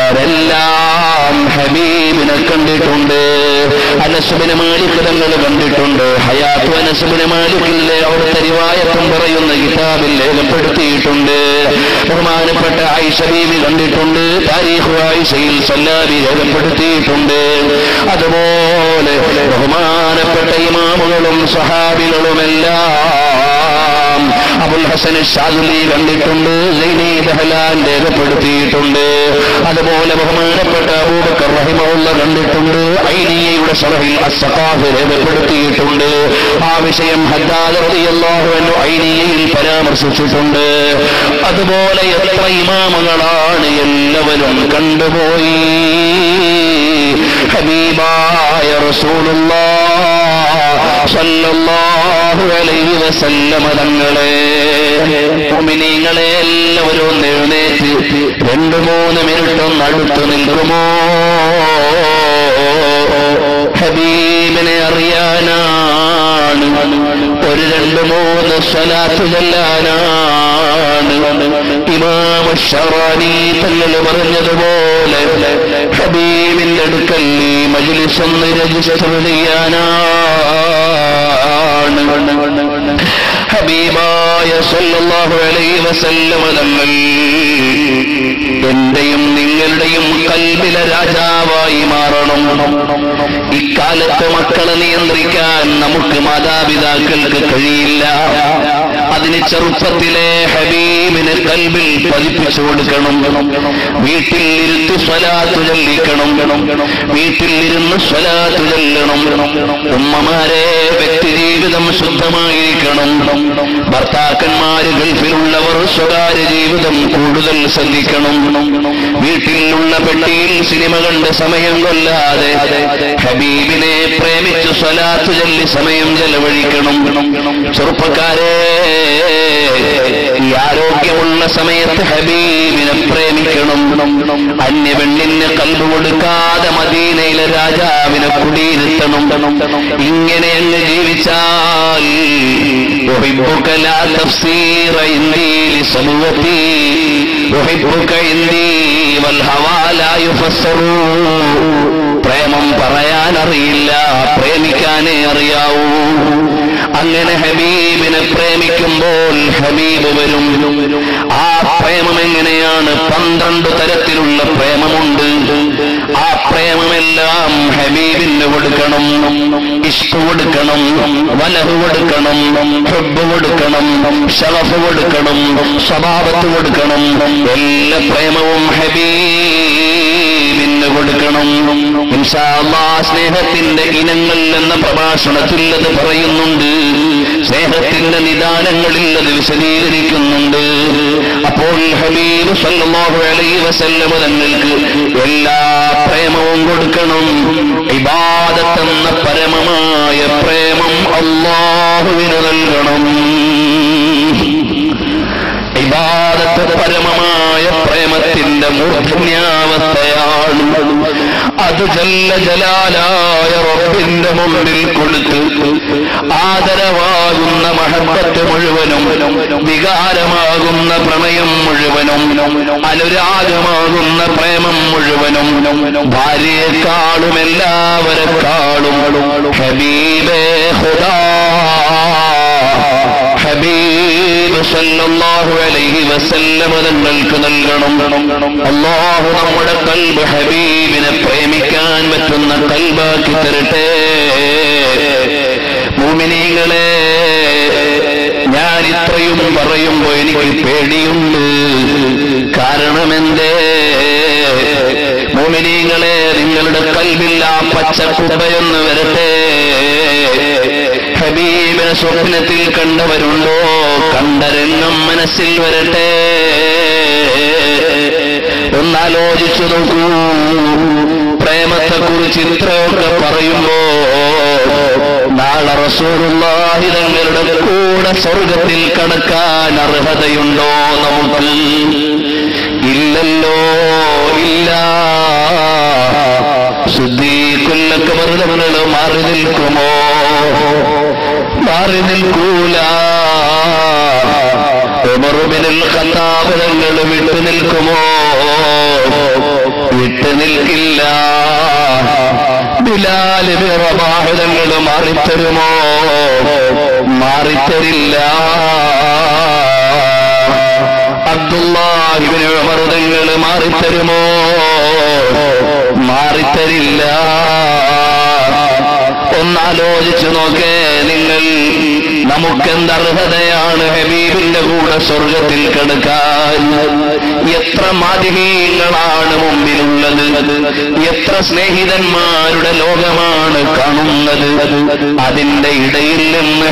അവരെല്ലാം ഹബീബിനെ കണ്ടിട്ടുണ്ട് അനസുബിന് മാലിക് തങ്ങൾ കണ്ടിട്ടുണ്ട് ഹയാത്തു അനസുബിന് മാലിക്കില്ലേ അവിടുത്തെ റിവായത്തും പറയുന്ന കിതാബിൽ രേഖപ്പെടുത്തിയിട്ടുണ്ട് ബഹുമാനപ്പെട്ട ആയിഷ ബീവി കണ്ടിട്ടുണ്ട് താരീഖ് ആയിഷയിൽ സല്ലാബി രേഖപ്പെടുത്തിയിട്ടുണ്ട് അതുപോലെ ബഹുമാനപ്പെട്ട ഇമാമുകളും സഹാബികളുമെല്ലാം അബുൽ ഹസൻ ഷാദുലി കണ്ടിട്ടുണ്ട് സൈനി ബഹലാൻ രേഖപ്പെടുത്തിയിട്ടുണ്ട് അതുപോലെ ബഹുമാനപ്പെട്ട അബൂബക്കർ റഹിമുള്ള കണ്ടിട്ടുണ്ട് ഐനിയയുടെ ഷറഹിൽ അസ്സഖാഫ് രേഖപ്പെടുത്തിയിട്ടുണ്ട് ആ വിഷയം ഹദ്ദാദ് റളിയല്ലാഹു അൻഹു ഐനിയയിൽ പരാമർശിച്ചിട്ടുണ്ട് അതുപോലെ എത്ര ഇമാമുകളാണ് എല്ലാവരും കണ്ടുപോയി ഹബീബായ റസൂലുള്ളാഹ് സല്ലല്ലാഹു അലൈഹി വസല്ലമ തങ്ങളെ മുഅ്മിനീങ്ങളെ എല്ലാവരും ഒന്ന് എഴുന്നേറ്റ് രണ്ട് മൂന്ന് മിനിറ്റ് ഒന്ന് അടുത്ത് നിൽക്കുമോ ഹബീബിനെ അറിയാനാണ് ഒരു രണ്ട് മൂന്ന് സ്വലാത്ത് ചെല്ലാനാണ് ഇമാമ ഷറാനി തങ്ങൾ പറഞ്ഞതുപോലെ ഹബീബിന്റെ അടുക്കൽ ഈ മജ്ലിസ് ഒന്ന് രജിസ്റ്റർ ചെയ്യാനാണ് ഹബീബായ സല്ലല്ലാഹു അലൈഹി വസല്ലമ തങ്ങൾ എന്റെയും നിങ്ങളുടെയും കൽബിലെ രാജാവായി മാറണം കാലത്ത് മക്കളെ നിയന്ത്രിക്കാൻ നമുക്ക് മാതാപിതാക്കൾക്ക് കഴിയില്ല അതിന് ചെറുപ്പത്തിലെ ഹബീബിനെ കൽബിൽ പതിപ്പിച്ചു കൊടുക്കണം വീട്ടിൽ ഇരുത്തി സ്വലാത്തു ചൊല്ലിക്കണം വീട്ടിൽ ഇരുന്ന് സ്വലാത്തു ചൊല്ലണം ഉമ്മമാരെ വ്യക്തി ജീവിതം ശുദ്ധമായിരിക്കണം ഭർത്താക്കന്മാര് ഗൾഫിലുള്ളവർ സ്വകാര്യ ജീവിതം കൂടുതൽ ശ്രദ്ധിക്കണം വീട്ടിലുള്ള പെട്ടിയിൽ സിനിമ കണ്ട് സമയം കൊല്ലാതെ ഹബീബിനെ പ്രേമിച്ച് സ്വലാത്തു ചൊല്ലി സമയം ചെലവഴിക്കണം ചെറുപ്പക്കാരെ ഈ ആരോഗ്യമുള്ള സമയത്ത് ഹബീബിനെ പ്രേമിക്കണം അന്യ പെണ്ണിന് കൽബ് കൊടുക്കാതെ മദീനയിലെ രാജാവിനെ കുടിയിരുത്തണം ഇങ്ങനെ അങ്ങ് ജീവിച്ചാൽ أحبك لا تفسير عندي لسلوتي أحبك عندي والهوى لا يفسر പ്രേമം പറയാൻ അറിയില്ല പ്രേമിക്കാനേ അറിയാവൂ അങ്ങനെ ഹബീബിനെ പ്രേമിക്കുമ്പോൾ ഹബീബ് വരും ആ പ്രേമം എങ്ങനെയാണ് പന്ത്രണ്ട് തരത്തിലുള്ള പ്രേമമുണ്ട് ആ പ്രേമമെല്ലാം ഹബീബിന് കൊടുക്കണം ഇഷ്ട കൊടുക്കണം വലഹ് കൊടുക്കണം ഹുബ് കൊടുക്കണം ഷറഫ് കൊടുക്കണം സ്വഭാവത്ത് കൊടുക്കണം എല്ലാ പ്രേമവും ഹബീബിന് കൊടുക്കണം ഇൻഷാ അല്ലാഹ് സ്നേഹത്തിന്റെ ഇനങ്ങൾ എന്ന പ്രഭാഷണത്തിൽ അത് പറയുന്നുണ്ട് സ്നേഹത്തിന്റെ നിദാനങ്ങളിൽ അത് വിശദീകരിക്കുന്നുണ്ട് അപ്പോൾ ഹബീബ് സല്ലല്ലാഹു അലൈഹി വസല്ലമ തങ്ങൾക്ക് എല്ലാ പ്രേമവും കൊടുക്കണം ഇബാദത്തെന്ന പരമമായ പ്രേമം അള്ളാഹുവിന് നൽകണം ഇബാദത്ത് പരമമായ പ്രേമത്തിന്റെ മൂർധന്യാവസ്ഥയാണ് അത് ജല്ല ജലാലായ റബ്ബിന്റെ മുമ്പിൽ കൊടുത്ത് ആദരവാകുന്ന മഹബത്ത് മുഴുവനും വികാരമാകുന്ന പ്രണയം മുഴുവനും അനുരാഗമാകുന്ന പ്രേമം മുഴുവനും ഭാര്യയെക്കാളും എല്ലാവരെക്കാളും ഹബീബേ ഹുദാ ഹബീബ് സല്ലല്ലാഹു അലൈഹി വസല്ലമ തങ്ങൾക്ക് നൽകണം അള്ളാഹു നമ്മുടെ കൽബ് ഹബീബിനെ പ്രേമിക്കാൻ പറ്റുന്ന കൽബാക്കി തരട്ടെ മൂമിനീങ്ങളെ ഞാൻ ഇത്രയും പറയുമ്പോ എനിക്ക് പേടിയുണ്ട് കാരണം എന്തേ മോമിനീങ്ങളെ നിങ്ങളുടെ കൽവില്ല പച്ചക്കുബയൊന്ന് വരട്ടെ ഹബീബിനെ സ്വപ്നത്തിൽ കണ്ടവരുണ്ടോ കണ്ട രംഗം മനസ്സിൽ വരട്ടെ ഒന്നാലോചിച്ചു നോക്കൂ പ്രേമത്തെക്കുറിച്ച് ഇത്രയൊക്കെ പറയുമ്പോ നാളെ റസൂറുള്ളാഹി തങ്ങളുടെ കൂടെ സ്വർഗത്തിൽ കടക്കാൻ അർഹതയുണ്ടോ നമുക്ക് ഇല്ലല്ലോ ഇല്ല ശുദ്ധീകുല്ലൊക്കെ വെറുതെ മാറി നിൽക്കുമോ മാറി നിൽക്കൂല ഉമറുബിനിൽ കഥാപനങ്ങൾ വിട്ടു നിൽക്കുമോ വിട്ടു നിൽക്കില്ല ബിലാലിന് പ്രമാഹിതങ്ങൾ മാറിത്തരുമോ മാറിത്തരില്ല അബ്ദുല്ലാഹിബിന് മറുതങ്ങൾ മാറിത്തരുമോ മാറിത്തരില്ല ഒന്നാലോചിച്ചു നോക്കേ നിങ്ങൾ നമുക്കെന്ത് അർഹതയാണ് ഹബീബിന്റെ കൂടെ സ്വർഗത്തിൽ കിടക്കാൻ എത്ര മാതിഹീങ്ങളാണ് മുമ്പിലുള്ളത് എത്ര സ്നേഹിതന്മാരുടെ ലോകമാണ് കാണുന്നത് അതിന്റെ ഇടയിൽ നിന്ന്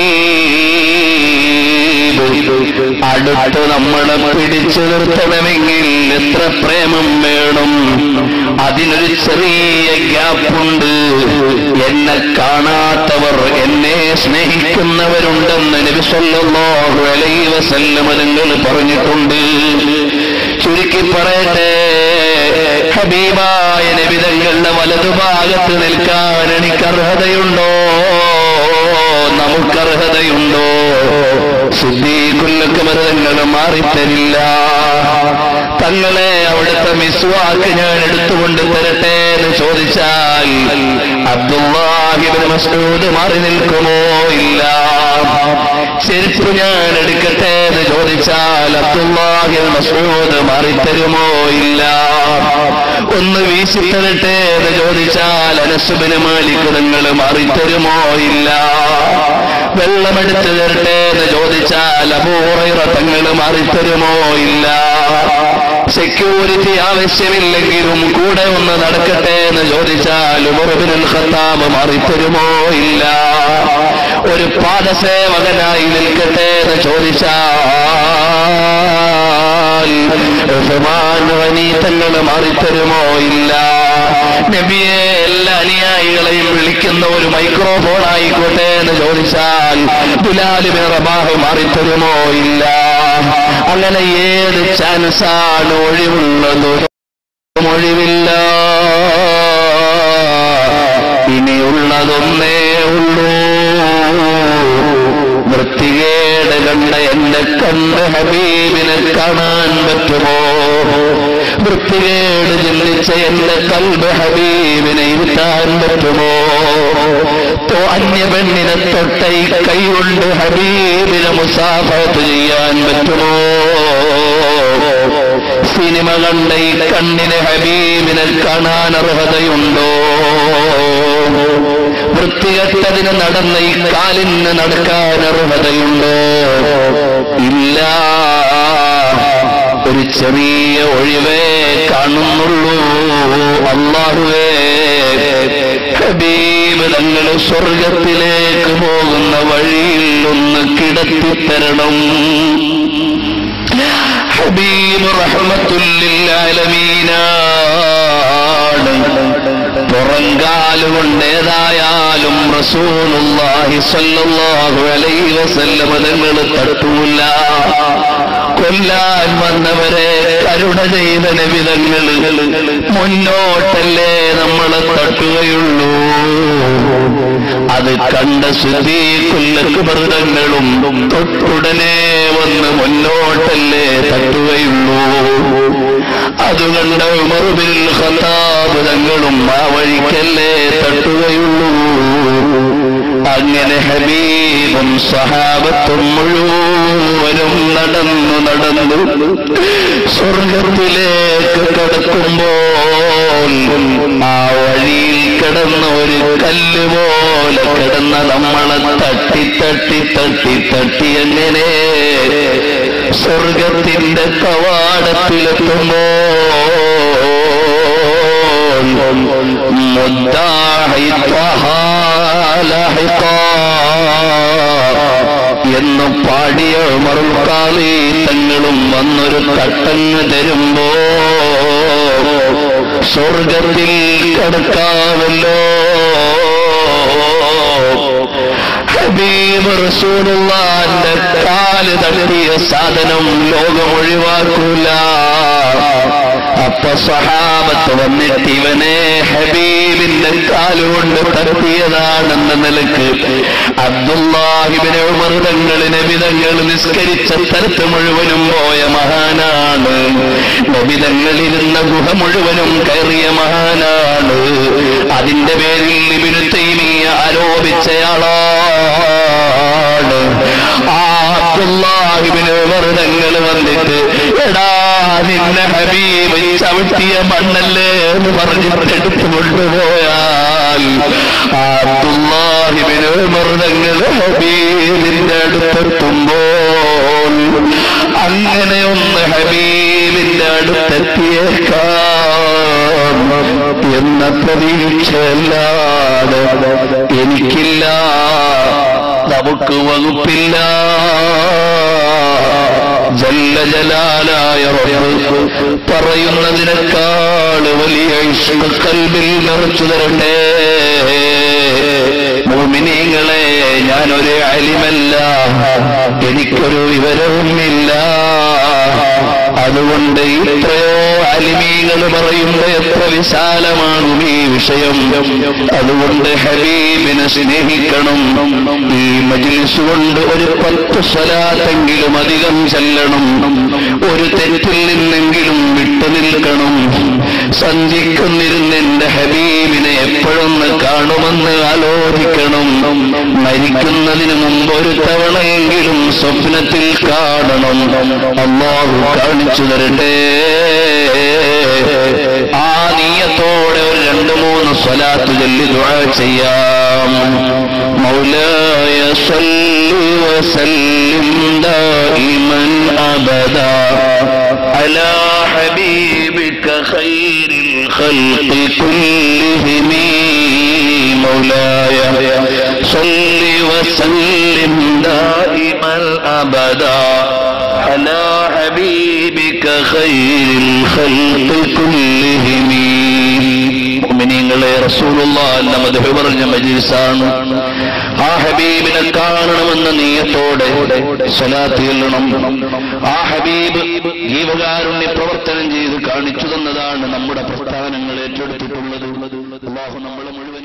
ഹബീബ് അടുത്ത് നമ്മളെ പിടിച്ചു നിർത്തണമെങ്കിൽ എത്ര പ്രേമം വേണം അതിനൊരു ചെറിയ ഗ്യാപ്പുണ്ട് എന്നെ കാണാത്തവർ എന്നെ സ്നേഹിക്കുന്നവരുണ്ടെന്ന് നബി സല്ലല്ലാഹു അലൈഹി വസല്ലമ നിങ്ങൾ പറഞ്ഞിട്ടുണ്ട് ചുരുക്കി പറയട്ടെ ഹബീബായ നബിതങ്ങളുടെ വലതുഭാഗത്ത് നിൽക്കാൻ എനിക്ക് അർഹതയുണ്ടോ നമുക്കർഹതയുണ്ടോ സിദ്ദീഖുല്ലക്ക് മൃതങ്ങൾ മാറിത്തരില്ല തങ്ങളെ അവിടുത്തെ മിസ്വാക്ക് ഞാൻ എടുത്തുകൊണ്ട് തരട്ടെ എന്ന് ചോദിച്ചാൽ അബ്ദുല്ലാഹിബിൻ മസ്ഊദ് മാറി നിൽക്കുമോ ഇല്ല ചെരുപ്പ് ഞാൻ എടുക്കട്ടെ എന്ന് ചോദിച്ചാൽ അബ്ദുല്ലാഹിൽ മസൂദ് മാറിത്തരുമോ ഇല്ല ഒന്ന് വീശിത്തരട്ടെ എന്ന് ചോദിച്ചാൽ അനസുബിന് മാലിക് നിങ്ങൾ മാറിത്തരുമോ ഇല്ല വെള്ളമെടുത്ത് തരട്ടെ എന്ന് ചോദിച്ചാൽ അപൂർവ തങ്ങൾ മാറിത്തരുമോ ഇല്ല സെക്യൂരിറ്റി ആവശ്യമില്ലെങ്കിലും കൂടെ ഒന്ന് നടക്കട്ടെ എന്ന് ചോദിച്ചാൽ ഉമർബിൻ ഖത്താബ് മാറിത്തരുമോ ഇല്ല ഒരു പാദസേവകനായി നിൽക്കട്ടെ എന്ന് ചോദിച്ചാൽ ഉസ്മാൻ ഗനി തങ്ങൾ മാറിത്തരുമോ ഇല്ല നബിയെ എല്ലാ അനുയായികളെയും വിളിക്കുന്ന ഒരു മൈക്രോഫോൺ ആയിക്കോട്ടെ എന്ന് ചോദിച്ചാൽ ബിലാലിബിൻ റബാഹ് മാറിത്തരുമോ ഇല്ല അങ്ങനെ ഏത് ചാൻസാണ് ഒഴിവുള്ളത് ഒഴിവില്ല ഇനിയുള്ളതൊന്നേ ഉള്ളൂ വൃത്തികേട് കണ്ട എന്റെ കണ്ണ് ഹബീബിനെ കാണാൻ പറ്റുമോ വൃത്തികേട് ചിന്തിച്ച എന്റെ കൽബ് ഹബീബിനെ ഇരുത്താൻ പറ്റുമോ തോ അന്യ പെണ്ണിനെ തൊട്ട ഈ കൈകൊണ്ട് ഹബീബിനെ മുസാഫത്ത് ചെയ്യാൻ പറ്റുമോ സിനിമ കണ്ട ഈ കണ്ണിന് ഹബീബിനെ കാണാൻ അർഹതയുണ്ടോ വൃത്തികെട്ടതിന് നടന്ന ഈ കാലിന് നടക്കാൻ അർഹതയുണ്ടോ ഇല്ല ഒരു ചെറിയ ഒഴിവേ കാണുന്നുള്ളൂ അള്ളാഹുവേ ഹബീബ് തങ്ങൾ സ്വർഗത്തിലേക്ക് പോകുന്ന വഴിയിൽ ഒന്ന് കിടത്തിത്തരണം ഹബീബ് റഹ്മത്തുല്ലില്ലാലമീനാണ് പുറങ്കാലുകൊണ്ട് ഏതായാലും റസൂലുള്ളാഹി സ്വല്ലല്ലാഹു അലൈഹി വസല്ലമ തങ്ങൾ തട്ടൂല കൊല്ലാൻ വന്നവരെ കരുണ ചെയ്ത നബിതങ്ങൾ മുന്നോട്ടല്ലേ നമ്മളെ തട്ടുകയുള്ളൂ അത് കണ്ട ശുദ്ധീകുല്ലക്ക് മൃഗങ്ങളും തൊട്ടുടനെ വന്ന് മുന്നോട്ടല്ലേ തട്ടുകയുള്ളൂ അത് കണ്ട ഉമറുബിൽ ഖത്താബ് തങ്ങളും ആ വഴിക്കല്ലേ തട്ടുകയുള്ളൂ അങ്ങനെ ഹബീബും സഹാബത്തും മുഴുവനും നടന്നു നടന്നു സ്വർഗത്തിലേക്ക് കിടക്കുമ്പോൾ ആ വഴിയിൽ കിടന്ന ഒരു കല്ല് പോലെ കിടന്ന നമ്മളെ തട്ടി തട്ടി തട്ടി തട്ടി എങ്ങനെ സ്വർഗത്തിന്റെ കവാടത്തിലെത്തുമ്പോൾ മുദ്ദാഹി എന്ന് പാടിയ മറുകാളി തങ്ങളും വന്നൊരു കട്ടങ്ങ് തരുമ്പോ സ്വർഗത്തിൽ കിടക്കാമല്ലോ ഹബീബ് റസൂലുള്ളാന്റെ കാല് തട്ടിയ സാധനം ലോകം ഒഴിവാക്കൂല അപ്പൊ സഹാബത്ത് വന്നിട്ട് ഇവനെ ഹബീബിന്റെ കാലുകൊണ്ട് തട്ടിയതാണെന്ന നിലക്ക് അബ്ദുല്ലാഹിബിനെ ഉമർതങ്ങളിനെ വിധങ്ങൾ നിസ്കരിച്ച സ്ഥലത്ത് മുഴുവനും പോയ മഹാനാണ് നബിതങ്ങളിരുന്ന ഗുഹ മുഴുവനും കയറിയ മഹാനാണ് അതിന്റെ പേരിൽ ഇബിനു തൈമിയ ആരോപിച്ചയാളാണ് ആ അബ്ദുല്ലാഹിബിന് മൃതങ്ങൾ വന്നിട്ട് എടാ നിന്നെ ഹബീബ് ചവിട്ടിയ മണ്ണല്ലേ എന്ന് പറഞ്ഞിട്ട് എടുത്തു കൊണ്ടുപോയാൽ ആ അബ്ദുല്ലാഹിബിന് മൃതങ്ങൾ ഹബീബിന്റെ അടുത്തെത്തുമ്പോൾ അങ്ങനെ ഒന്ന് ഹബീബിന്റെ അടുത്തെത്തിയേക്കാം എന്ന പ്രതീക്ഷയല്ലാതെ എനിക്കില്ല നമുക്ക് വകുപ്പില്ല ജല്ല ജലാലായ റബ്ബ് പറയുന്നതിനേക്കാൾ വലിയ ഇഷ്ക കൽബിൽ നിറച്ചു തരട്ടെ മോമിനീങ്ങളെ ഞാനൊരു അലിമല്ല എനിക്കൊരു വിവരവുമില്ല അതുകൊണ്ട് ഇത്രയോ അലിമീങ്ങൾ പറയുമ്പോ എത്ര വിശാലമാകും ഈ വിഷയം അതുകൊണ്ട് ഹബീബിനെ സ്നേഹിക്കണം ഈ മജിൽസ് കൊണ്ട് ഒരു പത്ത് സ്വലാത്തെങ്കിലും അധികം ചെല്ലണം ഒരു തെറ്റിൽ നിന്നെങ്കിലും വിട്ടു നിൽക്കണം സന്ധിക്കുന്നിരുന്ന് എന്റെ ഹബീബിനെ എപ്പോഴൊന്ന് കാണുമെന്ന് ആലോചിക്കണം മരിക്കുന്നതിന് മുമ്പ് ഒരു തവണയെങ്കിലും സ്വപ്നത്തിൽ കാണണം അള്ളാഹു കാണിച്ചു തരട്ടെ ആ നീയത്തോടെ ഒരു രണ്ട് മൂന്ന് സ്വലാത്ത് ചൊല്ലി ദുആ ചെയ്യാം മൗലായ സല്ലി വസല്ലിം ദായിമൻ അബദാ അലാ ഹബീബിക ഖൈരിൽ ഖൽഖി കുല്ലിഹിം مولاي صل وسلم دائما ابدا على حبيبك خير الخلق كلهم മുഅ്മിനീങ്ങളെ റസൂലുള്ളാഹിന്റെ മദ്ഹ് പറഞ്ഞ മജ്ലിസാണ് ആ ഹബീബിനെ കാണണമെന്ന നീയത്തോടെ സ്വലാത്ത് ചെല്ലണം ആ ഹബീബ് ജീവകാരുണ്യ പ്രവർത്തനം ചെയ്ത് കാണിച്ചു തന്നതാണ് നമ്മുടെ പ്രസ്ഥാനങ്ങൾ ഏറ്റെടുത്തിട്ടുള്ളത് അള്ളാഹു നമ്മളെ മുഴുവൻ